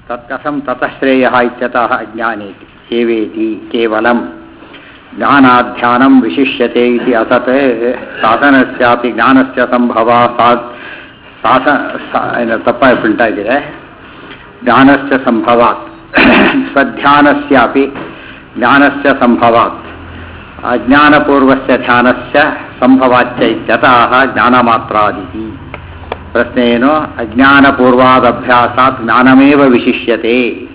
ತತ್ಕಥಂ ತತಃಶ್ರೇಯ ಇತ್ಯತಃ ಅಜ್ಞಾನೇತಿ ಸೇವೇತಿ ಕೇವಲಂ ಜ್ಞಾನಾಧ್ಯಾನಂ ವಿಶಿಷ್ಯತೆ ಇತಿ ಅಸತ್ ಸಾಧನಸ್ಯಾಪಿ ಜ್ಞಾನಸ್ಯ ಸಂಭವ ಸಾಧ್ ಸಾಧ ಸಾ- ಏನು ತಪ್ಪಾಗಿ ಪ್ರಿಂಟ್ ಆಗಿದೆ ಜ್ಞಾನಸ್ಯ ಸಂಭವಾತ್ ಸ್ವಧ್ಯಾನಸ್ಯಾಪಿ ಜ್ಞಾನಸ್ಯ ಸಂಭವಾತ್ ಅಜ್ಞಾನಪೂರ್ವಸ್ಯ ಧ್ಯಾನಸ್ಯ ಸಂಭವಾಚ್ಯ ಇತ್ಯತಃ ಜ್ಞಾನಮಾತ್ರಾದಿತಿ ಪ್ರಶ್ನೆ ಏನು ಅಜ್ಞಾನಪೂರ್ವಾದಭ್ಯಾಸಾತ್ ಜ್ಞಾನಮೇವ ವಿಶಿಷ್ಯತೆ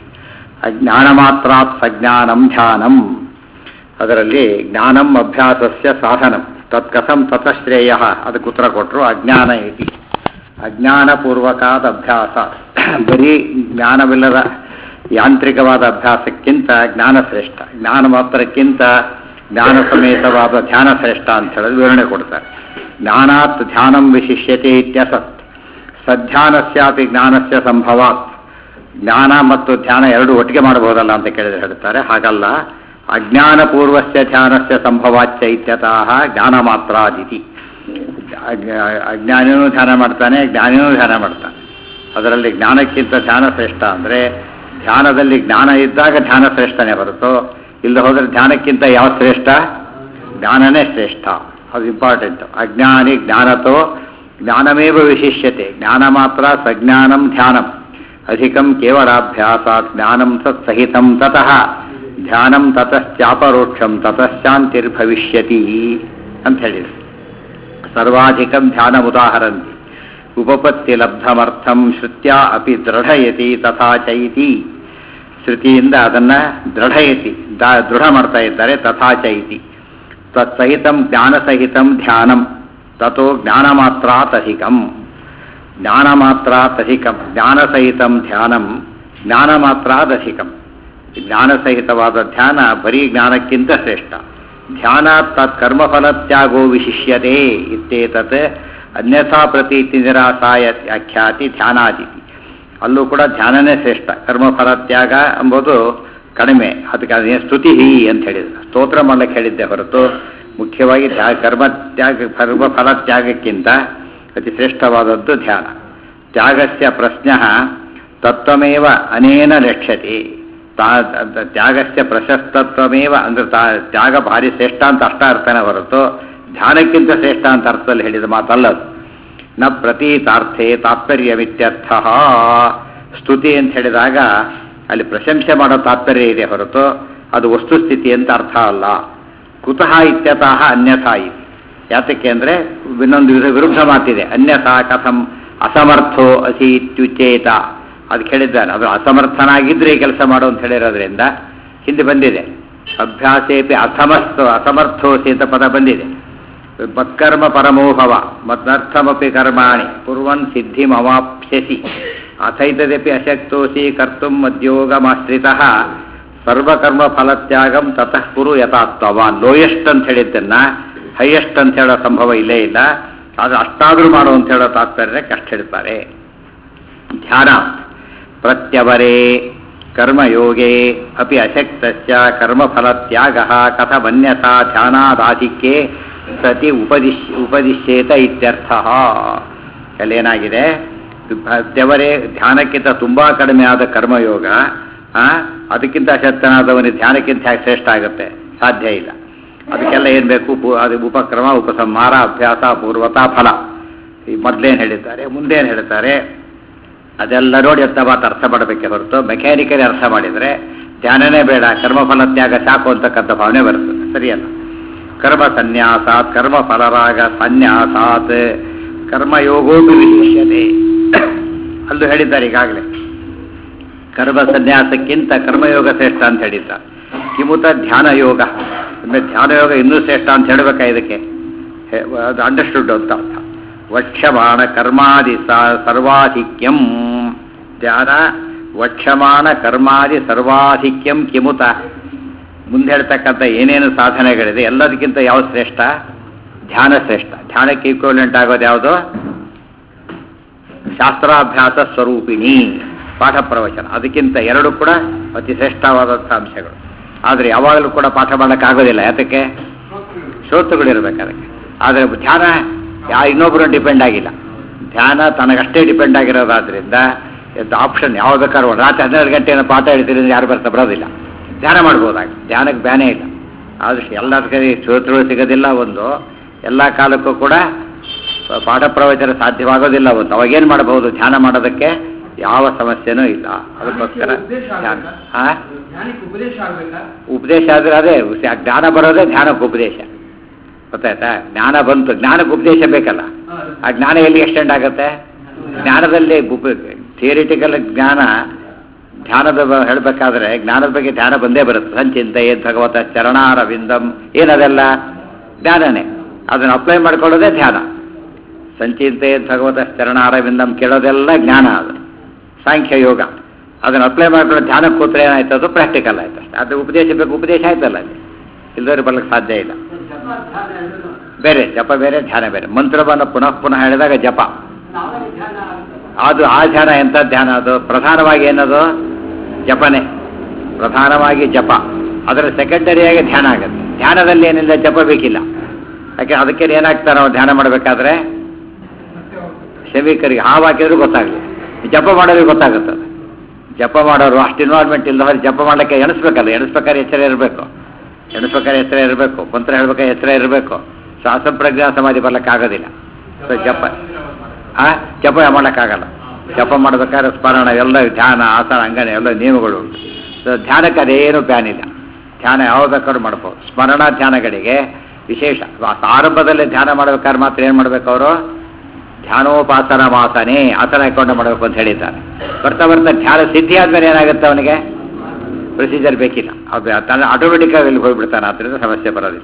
ಅಜ್ಞಾನಮಾತ್ರಾತ್ ಸಜ್ಞಾನಂ ಧ್ಯಾನಂ ಅದರಲ್ಲಿ ಜ್ಞಾನಂ ಅಭ್ಯಾಸಸ್ಯ ಸಾಧನಂ ತತ್ಕಥಂ ತತಶ್ರೇಯ ಅದಕ್ಕೆ ಉತ್ತರ ಕೊಟ್ಟರು ಅಜ್ಞಾನ ಇತಿ ಅಜ್ಞಾನಪೂರ್ವಕಾದ ಅಭ್ಯಾಸ ಬರೀ ಜ್ಞಾನವಿಲ್ಲದ ಯಾಂತ್ರಿಕವಾದ ಅಭ್ಯಾಸಕ್ಕಿಂತ ಜ್ಞಾನ ಶ್ರೇಷ್ಠ ಜ್ಞಾನ ಮಾತ್ರಕ್ಕಿಂತ ಜ್ಞಾನ ಸಮೇತವಾದ ಧ್ಯಾನ ಶ್ರೇಷ್ಠ ಅಂತ ಹೇಳಿ ವಿವರಣೆ ಕೊಡ್ತಾರೆ ಜ್ಞಾನಾತ್ ಧ್ಯಾನಂ ವಿಶಿಷ್ಯತೆ ಇತ್ಯಸತ್ ಸಧ್ಯಾನಸ್ಯಾಪಿ ಜ್ಞಾನಸ್ಯ ಸಂಭವಾತ್ ಜ್ಞಾನ ಮತ್ತು ಧ್ಯಾನ ಎರಡು ಒಟ್ಟಿಗೆ ಮಾಡಬಹುದಲ್ಲ ಅಂತ ಕೇಳಿದ್ರೆ ಹೇಳ್ತಾರೆ ಹಾಗಲ್ಲ ಅಜ್ಞಾನಪೂರ್ವಸ್ಯ ಧ್ಯಾನಸ್ಯ ಸಂಭವಾಚ್ಯ ಇತ್ಯತಃ ಜ್ಞಾನ ಮಾತ್ರಾದಿತಿ ಅಜ್ಞ- ಅಜ್ಞಾನಿನೂ ಧ್ಯಾನ ಮಾಡ್ತಾನೆ ಜ್ಞಾನಿನೂ ಧ್ಯಾನ ಮಾಡ್ತಾನೆ ಅದರಲ್ಲಿ ಜ್ಞಾನಕ್ಕಿಂತ ಧ್ಯಾನ ಶ್ರೇಷ್ಠ ಅಂದರೆ ಧ್ಯಾನದಲ್ಲಿ ಜ್ಞಾನ ಇದ್ದಾಗ ಧ್ಯಾನ ಶ್ರೇಷ್ಠನೇ ಹೊರತು ಇಲ್ಲ ಹೋದರೆ ಧ್ಯಾನಕ್ಕಿಂತ ಯಾವ ಶ್ರೇಷ್ಠ ಜ್ಞಾನನೇ ಶ್ರೇಷ್ಠ ಅದು ಇಂಪಾರ್ಟೆಂಟ್ ಅಜ್ಞಾನಿ ಜ್ಞಾನತೋ ಜ್ಞಾನಮೇವ ವಿಶಿಷ್ಯತೆ ಜ್ಞಾನ ಮಾತ್ರ ಸಜ್ಞಾನಂ ಧ್ಯಾನಂ ಅಧಿಕಂ ಕೇವಲಾಭ್ಯಾಸಾತ್ ಜ್ಞಾನಂ ತತ್ ಸಹಿತಂ ತತಃ ಧ್ಯಾನಂ ತತಶ್ಚಾಪರೋಕ್ಷಂ ತತಶ್ಚಾಂತಿರ್ಭವಿಷ್ಯತಿ ಅಂತ ಹೇಳಿದರು ಸರ್ವಾಧಿಕಂ ಧ್ಯಾನಮುದಾಹರಂತಿ ಉಪಪತ್ತಿ ಲಬ್ಧಮರ್ಥಂ ಶ್ರುತ್ಯ ಅಪಿ ದೃಢಯತಿ ತಥಾ ಚೈತಿ ಶ್ರುತಿಯಿಂದ ಅದನ್ನು ದೃಢಯತಿ ದ- ದೃಢ ಮಾಡ್ತಾ ಇದ್ದಾರೆ ತಥಾ ಚೈತಿ ತತ್ಸಹಿತಂ ಜ್ಞಾನಸಹಿತಂ ಧ್ಯಾನಂ ತಥೋ ಜ್ಞಾನಮಾತ್ರಾತಧಿಕಂ ಜ್ಞಾನಮಾತ್ರಾತಧಿಕಂ ಜ್ಞಾನಸಹಿತಂ ಧ್ಯಾನಂ ಜ್ಞಾನಮಾತ್ರಾದಧಿಕಂ ಜ್ಞಾನಸಹಿತವಾದ ಧ್ಯಾನ ಬರೀ ಜ್ಞಾನಕ್ಕಿಂತ ಶ್ರೇಷ್ಠ ಧ್ಯಾನ ತತ್ ಕರ್ಮಫಲತ್ಯಾಗೋ ವಿಶಿಷ್ಯತೆ ಇತ್ಯೇತತ್ ಅನ್ಯಥಾ ಪ್ರತೀತಿ ನಿರಾಸಾಯ ವ್ಯಾಖ್ಯಾತಿ ಧ್ಯಾನಾದಿತಿ ಅಲ್ಲೂ ಕೂಡ ಧ್ಯಾನನೇ ಶ್ರೇಷ್ಠ ಕರ್ಮಫಲತ್ಯಾಗ ಎಂಬುದು ಕಡಿಮೆ ಅದಕ್ಕೆ ಅದೇ ಸ್ತುತಿ ಅಂತ ಹೇಳಿದ್ರು ಸ್ತೋತ್ರ ಮಾಡಕ್ಕೆ ಹೇಳಿದ್ದೆ ಹೊರತು ಮುಖ್ಯವಾಗಿ ಧ್ಯಾ ಕರ್ಮತ್ಯಾಗ ಕರ್ಮಫಲತ್ಯಾಗಕ್ಕಿಂತ ಅತಿ ಶ್ರೇಷ್ಠವಾದದ್ದು ಧ್ಯಾನ ತ್ಯಾಗಸ್ಯ ಪ್ರಶ್ನ ತತ್ವಮೇವ ಅನೇನ ಲಕ್ಷ್ಯತೆ ತಾ ತ- ತ್ಯಾಗಸ್ಯ ಪ್ರಶಸ್ತತ್ವಮೇವ ಅಂದ್ರೆ ತಾ ತ್ಯಾಗ ಭಾರಿ ಶ್ರೇಷ್ಠ ಅಂತ ಅಷ್ಟ ಅರ್ಥನೇ ಹೊರತು ಧ್ಯಾನಕ್ಕಿಂತ ಶ್ರೇಷ್ಠ ಅಂತ ಅರ್ಥದಲ್ಲಿ ಹೇಳಿದ ಮಾತಲ್ಲದು ನ ಪ್ರತೀತಾರ್ಥೆ ತಾತ್ಪರ್ಯವಿತ್ಯರ್ಥ ಸ್ತುತಿ ಅಂತ ಹೇಳಿದಾಗ ಅಲ್ಲಿ ಪ್ರಶಂಸೆ ಮಾಡೋ ತಾತ್ಪರ್ಯ ಇದೆ ಹೊರತು ಅದು ವಸ್ತುಸ್ಥಿತಿ ಅಂತ ಅರ್ಥ ಅಲ್ಲ ಕುತಃ ಇತ್ಯತಃ ಅನ್ಯಥಾ ಇತಿ ಯಾತಕ್ಕೆ ಅಂದರೆ ಇನ್ನೊಂದು ವಿಧ ವಿರುದ್ಧ ಮಾತಿದೆ ಅನ್ಯಥಾ ಕಥಂ ಅಸಮರ್ಥೋ ಅಸಿ ಇತ್ಯುಚೇತ ಅದಕ್ಕೆ ಹೇಳಿದ್ದಾನೆ ಅದು ಅಸಮರ್ಥನಾಗಿದ್ರೆ ಈ ಕೆಲಸ ಮಾಡು ಅಂತ ಹೇಳಿರೋದ್ರಿಂದ ಹಿಂದೆ ಬಂದಿದೆ ಅಭ್ಯಾಸೇಪಿ ಅಸಮರ್ಥೋ ಅಸಮರ್ಥೋಸಿ ಅಂತ ಪದ ಬಂದಿದೆ ಮತ್ಕರ್ಮ ಪರಮೋಭವ ಮತ್ತರ್ಥಮಪಿ ಕರ್ಮಾಣಿ ಕುರ್ವನ್ ಸಿದ್ಧಿಮವಾಪ್ಸ್ಯಸಿ ಅಥೈತದಪಿ ಅಶಕ್ತೋಸಿ ಕರ್ತುಂ ಮದ್ಯೋಗಮಾಶ್ರಿತಃ ಸರ್ವಕರ್ಮ ಫಲತ್ಯಾಗಂ ತತಃ ಕುರು ಯಥಾತ್ವವಾನ್ ಲೋಯೆಸ್ಟ್ ಅಂತ ಹೇಳಿದ್ದನ್ನ ಹೈಯೆಸ್ಟ್ ಅಂತ ಹೇಳೋ ಸಂಭವ ಇಲ್ಲೇ ಇಲ್ಲ ಆದರೆ ಅಷ್ಟಾದರೂ ಮಾಡು ಅಂತ ಹೇಳೋ ತಾತ್ಪರ್ಯಕ್ಕೆ ಅಷ್ಟು ಹೇಳ್ತಾರೆ ಧ್ಯಾನ ಪ್ರತ್ಯವರೇ ಕರ್ಮಯೋಗೆ ಅಪಿ ಅಶಕ್ತಸ್ಯ ಕರ್ಮಫಲತ್ಯಾಗ ಕಥಮನ್ಯಥಾ ಧ್ಯಾನಾದಾಧಿಕ್ಯೆ ಸತಿ ಉಪದಿಶ್ ಉಪದಿಶ್ಯೇತ ಇತ್ಯರ್ಥ ಅಲ್ಲೇನಾಗಿದೆ ದೇವರೇ ಧ್ಯಾನಕ್ಕಿಂತ ತುಂಬಾ ಕಡಿಮೆ ಆದ ಕರ್ಮಯೋಗ ಆ, ಅದಕ್ಕಿಂತ ಅಶಕ್ತನಾದವನಿಗೆ ಧ್ಯಾನಕ್ಕಿಂತ ಹೇಗೆ ಶ್ರೇಷ್ಠ ಆಗುತ್ತೆ ಸಾಧ್ಯ ಇಲ್ಲ ಅದಕ್ಕೆಲ್ಲ ಏನು ಬೇಕು ಪೂ- ಅದು ಉಪಕ್ರಮ ಉಪಸಂಹಾರ ಅಭ್ಯಾಸ ಪೂರ್ವತಾ ಫಲ ಈ ಮೊದಲೇನು ಹೇಳಿದ್ದಾರೆ ಮುಂದೇನು ಹೇಳ್ತಾರೆ ಅದೆಲ್ಲ ನೋಡಿ ಅಂತ ಮಾತು ಅರ್ಥ ಮಾಡಬೇಕೆ ಹೊರತು ಮೆಕ್ಯಾನಿಕಲಿ ಅರ್ಥ ಮಾಡಿದರೆ ಧ್ಯಾನನೇ ಬೇಡ ಕರ್ಮಫಲ ತ್ಯಾಗ ಸಾಕು ಅಂತಕ್ಕಂಥ ಭಾವನೆ ಬರ್ತದೆ ಸರಿಯಲ್ಲ ಕರ್ಮ ಸನ್ಯಾಸಾತ್ ಕರ್ಮ ಫಲರಾಗ ಸನ್ಯಾಸಾತ್ ಕರ್ಮಯೋಗೋಪಿ ವಿಶಿಷ್ಯತೆ ಅಲ್ಲೂ ಹೇಳಿದ್ದಾರೆ ಈಗಾಗಲೇ ಕರ್ಮ ಸನ್ಯಾಸಕ್ಕಿಂತ ಕರ್ಮಯೋಗ ಶ್ರೇಷ್ಠ ಅಂತ ಹೇಳಿದ್ದ ಕಿಮುತ ಧ್ಯಾನ ಯೋಗ ಅಂದ್ರೆ ಧ್ಯಾನ ಯೋಗ ಇನ್ನೂ ಶ್ರೇಷ್ಠ ಅಂತ ಹೇಳಬೇಕಾ ಇದಕ್ಕೆ ಹೆ- ಅದು ಅಂಡರ್ಸ್ಟುಡ್ ಅಂತ ಅರ್ಥ ವಕ್ಷ್ಯಮಾಣ ಕರ್ಮಾದಿ ಸ- ಸರ್ವಾಧಿಕ್ಯಂ ಧ್ಯಾನ ವಕ್ಷ್ಯಮಾಣ ಕರ್ಮಾದಿ ಸರ್ವಾಧಿಕ್ಯಂ ಕಿಮುತ ಮುಂದೆ ಹೇಳ್ತಕ್ಕಂಥ ಏನೇನು ಸಾಧನೆಗಳಿದೆ ಎಲ್ಲದಕ್ಕಿಂತ ಯಾವ ಶ್ರೇಷ್ಠ ಧ್ಯಾನ ಶ್ರೇಷ್ಠ ಧ್ಯಾನಕ್ಕೆ ಈಕ್ವಲೆಂಟ್ ಆಗೋದು ಯಾವುದು ಶಾಸ್ತ್ರಾಭ್ಯಾಸ ಸ್ವರೂಪಿಣಿ ಪಾಠ ಪ್ರವಚನ ಅದಕ್ಕಿಂತ ಎರಡು ಕೂಡ ಅತಿ ಶ್ರೇಷ್ಠವಾದಂಥ ಅಂಶಗಳು ಆದರೆ ಯಾವಾಗಲೂ ಕೂಡ ಪಾಠ ಮಾಡೋಕ್ಕಾಗೋದಿಲ್ಲ ಯಾತಕ್ಕೆ ಶ್ರೋತೃಗಳಿರ್ಬೇಕು ಅದಕ್ಕೆ ಆದರೆ ಧ್ಯಾನ ಯಾ ಇನ್ನೊಬ್ಬರು ಡಿಪೆಂಡ್ ಆಗಿಲ್ಲ ಧ್ಯಾನ ತನಗಷ್ಟೇ ಡಿಪೆಂಡ್ ಆಗಿರೋದಾದ್ರಿಂದ ಇದು ಆಪ್ಷನ್ ಯಾವ ಬೇಕಾದ್ರೂ ಒಂದು ರಾತ್ರಿ ಹನ್ನೆರಡು ಗಂಟೆ ಪಾಠ ಹೇಳ್ತೀರಿ ಅಂದ್ರೆ ಯಾರು ಬರ್ತಾ ಬರೋದಿಲ್ಲ ಧ್ಯಾನ ಮಾಡ್ಬೋದಾಗ ಧ್ಯಾನಕ್ಕೆ ಬ್ಯಾನೇ ಇಲ್ಲ ಆದಷ್ಟು ಎಲ್ಲ ಕಡೆ ಶ್ರೋತೃಗಳು ಸಿಗೋದಿಲ್ಲ ಒಂದು ಎಲ್ಲ ಕಾಲಕ್ಕೂ ಕೂಡ ಪಾಠ ಪ್ರವಚನ ಸಾಧ್ಯವಾಗೋದಿಲ್ಲ ಒಂದು ಅವಾಗೇನು ಮಾಡಬಹುದು ಧ್ಯಾನ ಮಾಡೋದಕ್ಕೆ ಯಾವ ಸಮಸ್ಯೆನೂ ಇಲ್ಲ ಅದಕ್ಕೋಸ್ಕರ ಉಪದೇಶ ಧ್ಯಾನ ಆಗ್ಬೇಕಾ? ಹಾ ಧ್ಯಾನಕ್ಕೆ ಉಪದೇಶ ಆಗ್ಬೇಕಾ ಉಪದೇಶ ಆದರೆ ಅದೇ ಉಸ- ಜ್ಞಾನ ಬರೋದೇ ಧ್ಯಾನಕ್ಕೆ ಉಪದೇಶ ಗೊತ್ತಾಯ್ತಾ ಜ್ಞಾನ ಬಂತು ಜ್ಞಾನಕ್ಕೆ ಉಪದೇಶ ಬೇಕಲ್ಲ ಹಾ, ಅದು- ಆ ಜ್ಞಾನ ಎಲ್ಲಿ ಎಕ್ಸ್ಟೆಂಡ್ ಆಗುತ್ತೆ ಜ್ಞಾನದಲ್ಲಿ ಥಿಯರಿಟಿಕಲ್ ಜ್ಞಾನ ಧ್ಯಾನದ ಬ- ಹೇಳ್ಬೇಕಾದ್ರೆ ಜ್ಞಾನದ ಬಗ್ಗೆ ಧ್ಯಾನ ಬಂದೇ ಬರುತ್ತೆ ಸಂಚಿಂತೆಯೇ ಭಗವತ ಚರಣಾರವಿಂದಂ ಏನದೆಲ್ಲ ಜ್ಞಾನನೇ ಅದನ್ನು ಅಪ್ಲೈ ಮಾಡ್ಕೊಳ್ಳೋದೇ ಧ್ಯಾನ ಸಂಚಿಂತೆಯೇ ಭಗವತ ಚರಣಾರವಿಂದಂ ಕೇಳೋದೆಲ್ಲ ಜ್ಞಾನ ಅದು ಸಾಂಖ್ಯ ಯೋಗ ಅದನ್ನು ಅಪ್ಲೈ ಮಾಡ್ಕೊಳ್ಳೋ ಧ್ಯಾನಕ್ಕೆ ಕೂತ್ರೆ ಏನಾಯ್ತು ಅದು ಪ್ರಾಕ್ಟಿಕಲ್ ಆಯ್ತು ಅಷ್ಟೇ ಅದು ಉಪದೇಶ ಬೇಕು ಉಪದೇಶ ಆಯ್ತಲ್ಲ ಅಲ್ಲಿ ಇಲ್ಲದವ್ರಿಗೆ ಬರ್ಲಿಕ್ಕೆ ಸಾಧ್ಯ ಇಲ್ಲ ಜಪ ಧ್ಯಾನ ಎರಡೂನು. ಬೇರೆ ಜಪ ಬೇರೆ ಧ್ಯಾನ ಬೇರೆ ಮಂತ್ರವನ್ನು ಪುನಃ ಪುನಃ ಹೇಳಿದಾಗ ಜಪ ನಾವೇ ಧ್ಯಾನ ಆಗುತ್ತಲ್ಲ. ಅದು ಆ ಧ್ಯಾನ ಎಂಥ ಧ್ಯಾನ ಅದು ಪ್ರಧಾನವಾಗಿ ಏನದು ಜಪನೆ ಪ್ರಧಾನವಾಗಿ ಜಪ ಅದರ ಸೆಕೆಂಡರಿಯಾಗಿ ಧ್ಯಾನ ಆಗುತ್ತೆ ಧ್ಯಾನದಲ್ಲಿ ಏನಿಲ್ಲ ಜಪ ಬೇಕಿಲ್ಲ ಯಾಕೆ ಅದಕ್ಕೆ ಏನಾಗ್ತಾರೆ ನಾವು ಧ್ಯಾನ ಮಾಡಬೇಕಾದ್ರೆ ಶವೀಕರಿಗೆ ಹಾವು ಹಾಕಿದ್ರು ಗೊತ್ತಾಗಲಿ ಜಪ ಮಾಡೋರಿಗೆ ಗೊತ್ತಾಗುತ್ತೆ ಅದು. ಜಪ ಮಾಡೋರು ಅಷ್ಟು ಇನ್ವಾಲ್ವ್ಮೆಂಟ್ ಇಲ್ಲದವ್ರು ಜಪ ಮಾಡಲಿಕ್ಕೆ ಎಣಿಸ್ಬೇಕಲ್ಲ ಎಣಿಸ್ಬೇಕಾದ್ರೆ ಎಚ್ಚರ ಇರಬೇಕು ಎಣಿಸ್ಬೇಕಾದ್ರೆ ಎಚ್ಚರ ಇರಬೇಕು ಮಂತ್ರ ಹೇಳ್ಬೇಕಾದ್ರೆ ಎಚ್ಚರ ಇರಬೇಕು ಶ್ವಾಸ ಪ್ರಜ್ಞಾ ಸಮಾಧಿ ಬರ್ಲಿಕ್ಕೆ ಆಗೋದಿಲ್ಲ ಸೊ ಜಪ ಆ ಜಪ ಮಾಡೋಕ್ಕಾಗಲ್ಲ ಜಪ ಮಾಡ್ಬೇಕಾದ್ರೆ ಸ್ಮರಣ ಎಲ್ಲ ಧ್ಯಾನ ಆಸನ ಅಂಗನೆ ಎಲ್ಲ ನಿಯಮಗಳು ಉಂಟು ಸೊ ಧ್ಯಾನಕ್ಕೆ ಅದೇನು ಬ್ಯಾನ್ ಇಲ್ಲ ಧ್ಯಾನ ಯಾವ ಬೇಕಾದ್ರೂ ಮಾಡ್ಬೋದು ಸ್ಮರಣ ಧ್ಯಾನಗಳಿಗೆ ವಿಶೇಷ ಆ ಆರಂಭದಲ್ಲಿ ಧ್ಯಾನ ಮಾಡ್ಬೇಕಾದ್ರೆ ಮಾತ್ರ ಏನು ಮಾಡ್ಬೇಕು ಅವರು ಧ್ಯಾನೋಪಾಸನ ವಾಸನೆ ಆಸನ ಹಾಕೊಂಡು ಮಾಡಬೇಕು ಅಂತ ಹೇಳಿದ್ದಾರೆ ಬರ್ತಾ ಬರ್ತಾ ಧ್ಯಾನ ಸಿದ್ಧಿ ಆದ್ಮೇಲೆ ಏನಾಗುತ್ತೆ ಅವನಿಗೆ ಪ್ರೊಸೀಜರ್ ಬೇಕಿಲ್ಲ ಅದು ತನ್ನ ಆಟೋಮೆಟಿಕ್ ಆಗಿ ಇಲ್ಲಿ ಹೋಗ್ಬಿಡ್ತಾನೆ ಆದ್ದರಿಂದ ಸಮಸ್ಯೆ ಬರೋದಿಲ್ಲ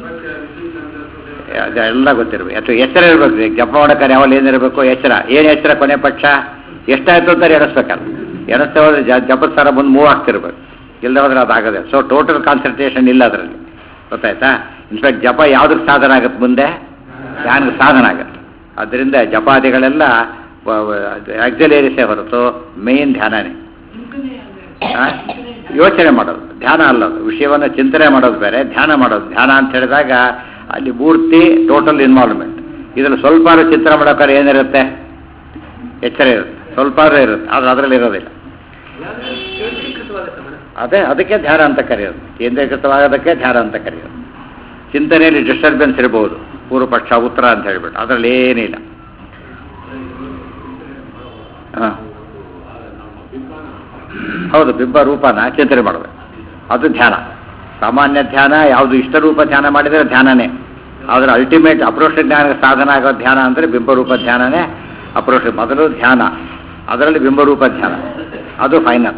ಅದೆಲ್ಲ ಗೊತ್ತಿರಬೇಕು ಅಥವಾ ಎಚ್ಚರ ಇರಬೇಕು ಈಗ ಜಪ ಮಾಡೋಕ್ಕಾರೆ ಯಾವಲ್ಲಿ ಏನಿರಬೇಕು ಎಚ್ಚರ ಏನು ಎಚ್ಚರ ಕೊನೆ ಪಕ್ಷ ಎಷ್ಟಾಯ್ತು ಅಂತ ಎಣಿಸ್ಬೇಕಲ್ಲ ಎಣಿಸ್ತಾ ಹೋದ್ರೆ ಜ ಜಪದ ಸರ ಮುಂದೆ ಮೂವ್ ಆಗ್ತಿರ್ಬೇಕು ಇಲ್ಲದೆ ಹೋದ್ರೆ ಅದಾಗದೆ ಸೊ ಟೋಟಲ್ ಕಾನ್ಸಂಟ್ರೇಷನ್ ಇಲ್ಲ ಅದರಲ್ಲಿ ಗೊತ್ತಾಯ್ತಾ ಇನ್ಫ್ಯಾಕ್ಟ್ ಜಪ ಯಾವುದಕ್ಕೆ ಸಾಧನ ಆಗುತ್ತೆ ಮುಂದೆ ಧ್ಯಾನಕ್ಕೆ ಸಾಧನ ಆಗುತ್ತೆ ಅದರಿಂದ ಜಪಾದಿಗಳೆಲ್ಲ ಆಕ್ಸಲೇರಿಸೇ ಹೊರತು ಮೇನ್ ಧ್ಯಾನನೇ ಆ? ಯೋಚನೆ ಮಾಡೋದು ಧ್ಯಾನ ಅಲ್ಲ ಅದು ವಿಷಯವನ್ನು ಚಿಂತನೆ ಮಾಡೋದು ಬೇರೆ ಧ್ಯಾನ ಮಾಡೋದು ಧ್ಯಾನ ಅಂತ ಹೇಳಿದಾಗ ಅಲ್ಲಿ ಪೂರ್ತಿ ಟೋಟಲ್ ಇನ್ವಾಲ್ವ್ಮೆಂಟ್ ಇದರಲ್ಲಿ ಸ್ವಲ್ಪ ಚಿತ್ರ ಮಾಡೋಕ್ಕಾರೆ ಏನಿರುತ್ತೆ ಎಚ್ಚರ ಇರುತ್ತೆ ಸ್ವಲ್ಪ ಇರುತ್ತೆ ಆದ್ರೆ ಅದರಲ್ಲಿ ಇರೋದಿಲ್ಲ ಯಾವ್ದಾದ್ರು ಕೇಂದ್ರೀಕೃತವಾಗುತ್ತೆ ಮೇಡಮ್. ಅದೇ ಅದಕ್ಕೆ ಧ್ಯಾನ ಅಂತ ಕರೆಯೋದು ಕೇಂದ್ರೀಕೃತವಾಗೋದಕ್ಕೆ ಧ್ಯಾನ ಅಂತ ಕರೆಯೋದು ಚಿಂತನೆಯಲ್ಲಿ ಡಿಸ್ಟರ್ಬೆನ್ಸ್ ಇರಬಹುದು ಪೂರ್ವ ಪಕ್ಷ ಉತ್ತರ ಅಂತ ಹೇಳ್ಬಿಟ್ಟು ಅದರಲ್ಲಿ ಏನಿಲ್ಲ ಹಾಂ ಹೌದು ಬಿಂಬ ರೂಪನ ಚಿಂತನೆ ಮಾಡಬೇಕು ಅದು ಧ್ಯಾನ ಸಾಮಾನ್ಯ ಧ್ಯಾನ ಯಾವುದು ಇಷ್ಟರೂಪ ಧ್ಯಾನ ಮಾಡಿದರೆ ಧ್ಯಾನನೇ ಆದರೆ ಅಲ್ಟಿಮೇಟ್ ಅಪ್ರೋಷ ಜ್ಞಾನಕ್ಕೆ ಸಾಧನ ಆಗೋ ಧ್ಯಾನ ಅಂದರೆ ಬಿಂಬರೂಪ ಧ್ಯಾನನೇ ಅಪ್ರೋಷ ಮೊದಲು ಧ್ಯಾನ ಅದರಲ್ಲಿ ಬಿಂಬರೂಪ ಧ್ಯಾನ ಅದು ಫೈನಲ್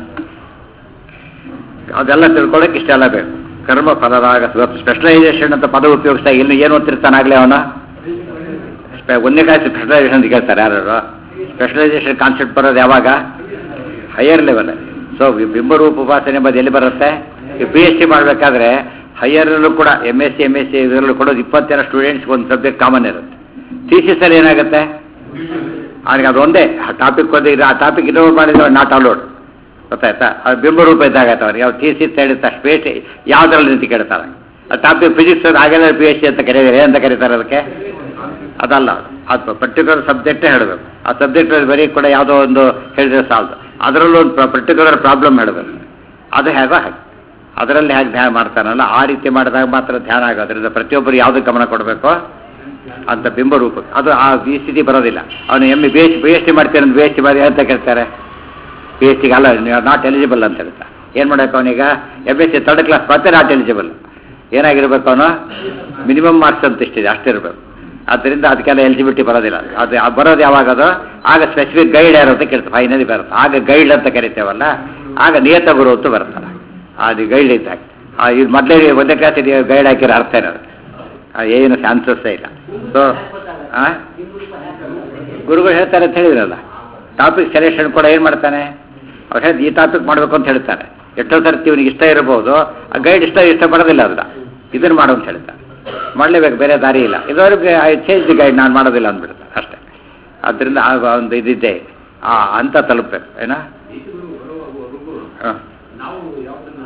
ಅದೆಲ್ಲ ತಿಳ್ಕೊಳ್ಳೋಕೆ ಇಷ್ಟೆಲ್ಲ ಬೇಕು ಕರ್ಮ ಫಲದಾಗ ಸ್ಪೆಷಲೈಸೇಷನ್ ಅಂತ ಪದ ಉಪಯೋಗಿಸ್ತಾ ಇನ್ನು ಏನು ಓದ್ತಿರ್ತಾನಾಗಲೇ ಅವನು ಸ್ಪೆ- ಒಂದನೇ ಕ್ಲಾಸ್ ಸ್ಪೆಷಲೈಸೇಷನ್ ಅಂತ ಕೇಳ್ತಾರೆ ಯಾರು ಸ್ಪೆಷಲೈಸೇಷನ್ ಕಾನ್ಸೆಪ್ಟ್ ಬರೋದು ಯಾವಾಗ ಹೈಯರ್ ಲೆವೆಲ್ ಸೊ ಬಿಂಬರೂಪ ಉಪಾಸನೆ ಎಂಬುದು ಎಲ್ಲಿ ಬರುತ್ತೆ ಪಿ ಎಚ್ ಡಿ ಮಾಡಬೇಕಾದ್ರೆ ಹೈಯರಲ್ಲೂ ಕೂಡ M S C M S C ಇದರಲ್ಲೂ ಕೊಡೋದು ಇಪ್ಪತ್ತು ಜನ ಸ್ಟೂಡೆಂಟ್ಸ್ಗೆ ಒಂದು ಸಬ್ಜೆಕ್ಟ್ ಕಾಮನ್ ಇರುತ್ತೆ ಥೀಸಿಸಲ್ಲಿ ಏನಾಗುತ್ತೆ ಅವ್ರಿಗೆ ಅದು ಒಂದೇ ಟಾಪಿಕ್ ಓದಿದ್ರೆ ಆ ಟಾಪಿಕ್ ಇನ್ನೊಂದು ಮಾಡಿದ್ರೆ ನಾಟ್ ಅಲೋಡ್ ಗೊತ್ತಾಯ್ತಾ ಅದು ಬಿಂಬರೂಪ ಇದ್ದಾಗತ್ತೆ ಅವ್ರಿಗೆ ಅವ್ರು ಥೀಸಿಸ್ ಹೇಳಿದ ಸ್ಪೇಸ್ ಯಾವುದ್ರಲ್ಲಿ ನಿಂತು ಕೇಳ್ತಾರೆ ಆ ಟಾಪಿಕ್ ಫಿಸಿಕ್ಸ್ ಹಾಗೆಲ್ಲ ಪಿ ಎಚ್ ಡಿ ಅಂತ ಕರೀತಾರೆ ಏನಂತ ಕರೀತಾರೆ ಅದಕ್ಕೆ ಅದಲ್ಲ ಅದು ಪರ್ಟಿಕ್ಯುಲರ್ ಸಬ್ಜೆಕ್ಟೇ ಹೇಳಬೇಕು ಆ ಸಬ್ಜೆಕ್ಟ್ ಬರೀ ಕೂಡ ಯಾವುದೋ ಒಂದು ಹೇಳಿದ್ರೆ ಸಾಲದು ಅದರಲ್ಲೂ ಒಂದು ಪರ್ಟಿಕ್ಯುಲರ್ ಪ್ರಾಬ್ಲಮ್ ಹೇಳಬೇಕು ಅದು ಹೇಗೋ ಹಾಗೆ ಅದರಲ್ಲಿ ಹೇಗೆ ಧ್ಯಾನ ಮಾಡ್ತಾನಲ್ಲ ಆ ರೀತಿ ಮಾಡಿದಾಗ ಮಾತ್ರ ಧ್ಯಾನ ಆಗೋದ್ರಿಂದ ಪ್ರತಿಯೊಬ್ಬರು ಯಾವುದಕ್ಕೆ ಗಮನ ಕೊಡಬೇಕು ಅಂತ ಬಿಂಬರೂಪಕ್ಕೆ ಅದು ಆ ಈ ಸ್ಥಿತಿ ಬರೋದಿಲ್ಲ ಅವನು M B S B S T ಮಾಡ್ತೇನೆ ಬಿ ಎಸ್ ಟಿ ಮಾಡಿ ಅಂತ ಕೇಳ್ತಾರೆ ಪಿ ಎಚ್ ಡಿಗೆ ಅಲ್ಲ ನಾಟ್ ಎಲಿಜಿಬಲ್ ಅಂತ ಹೇಳ್ತಾರೆ ಏನು ಮಾಡಬೇಕು ಅವನೀಗ M S C third class ಮತ್ತೆ ನಾಟ್ ಎಲಿಜಿಬಲ್ ಏನಾಗಿರ್ಬೇಕು ಅವನು ಮಿನಿಮಮ್ ಮಾರ್ಕ್ಸ್ ಅಂತ ಇಷ್ಟಿದೆ ಅಷ್ಟಿರ್ಬೇಕು ಆದ್ದರಿಂದ ಅದಕ್ಕೆಲ್ಲ ಎಲಿಜಿಬಿಲಿಟಿ ಬರೋದಿಲ್ಲ ಅದು ಆ ಬರೋದು ಯಾವಾಗ ಅದು ಆಗ ಸ್ಪೆಸಿಫಿಕ್ ಗೈಡ್ ಯಾರು ಅಂತ ಕೇಳ್ತಾರೆ ಫೈನಲಿ ಬರುತ್ತೆ ಆಗ ಗೈಡ್ ಅಂತ ಕರಿತೇವಲ್ಲ ಆಗ ನಿಯತ ಗುರು ಅಂತ ಬರುತ್ತಲ್ಲ ಅದು ಗೈಡ್ ಇದ್ದಾಗ ಆ, ಇದು ಮೊದಲೇ ಒಂದೇ ಕ್ಲಾಸ್ ಗೈಡ್ ಹಾಕಿರೋ ಅರ್ಥ ಏನದು ಆ, ಏನು ಚಾನ್ಸಸ್ಸೇ ಇಲ್ಲ ಸೊ ಆ ಗುರುಗಳು ಹೇಳ್ತಾರೆ ಅಂತ ಹೇಳಿದ್ರಲ್ಲ ಟಾಪಿಕ್ ಸೆಲೆಕ್ಷನ್ ಕೂಡ ಏನು ಮಾಡ್ತಾನೆ ಅವ್ರು ಹೇಳಿದ್ ಈ ಟಾಪಿಕ್ ಮಾಡಬೇಕು ಅಂತ ಹೇಳ್ತಾರೆ ಎಷ್ಟೋ ಸರ್ತಿ ಇವನಿಗೆ ಇಷ್ಟ ಇರಬಹುದು ಆ ಗೈಡ್ ಇಷ್ಟ ಇಷ್ಟಪಡೋದಿಲ್ಲ ಅದನ್ನ ಇದನ್ನು ಮಾಡು ಅಂತ ಹೇಳ್ತಾರೆ ಮಾಡಲೇಬೇಕು ಬೇರೆ ದಾರಿ ಇಲ್ಲ ಇದುವರೆಗೆ ಐ ಚೇಂಜ್ ದಿ ಗೈಡ್ ನಾನು ಮಾಡೋದಿಲ್ಲ ಅಂದ್ಬಿಡ್ತಾರೆ ಅಷ್ಟೇ ಆದ್ದರಿಂದ ಆ ಒಂದು ಇದಿದ್ದೇ ಇದೆ. ಆ ಅಂತ ತಲುಪಬೇಕು ಏನಾ ಹಾಂ ನಾವು ಯಾವ್ದನ್ನ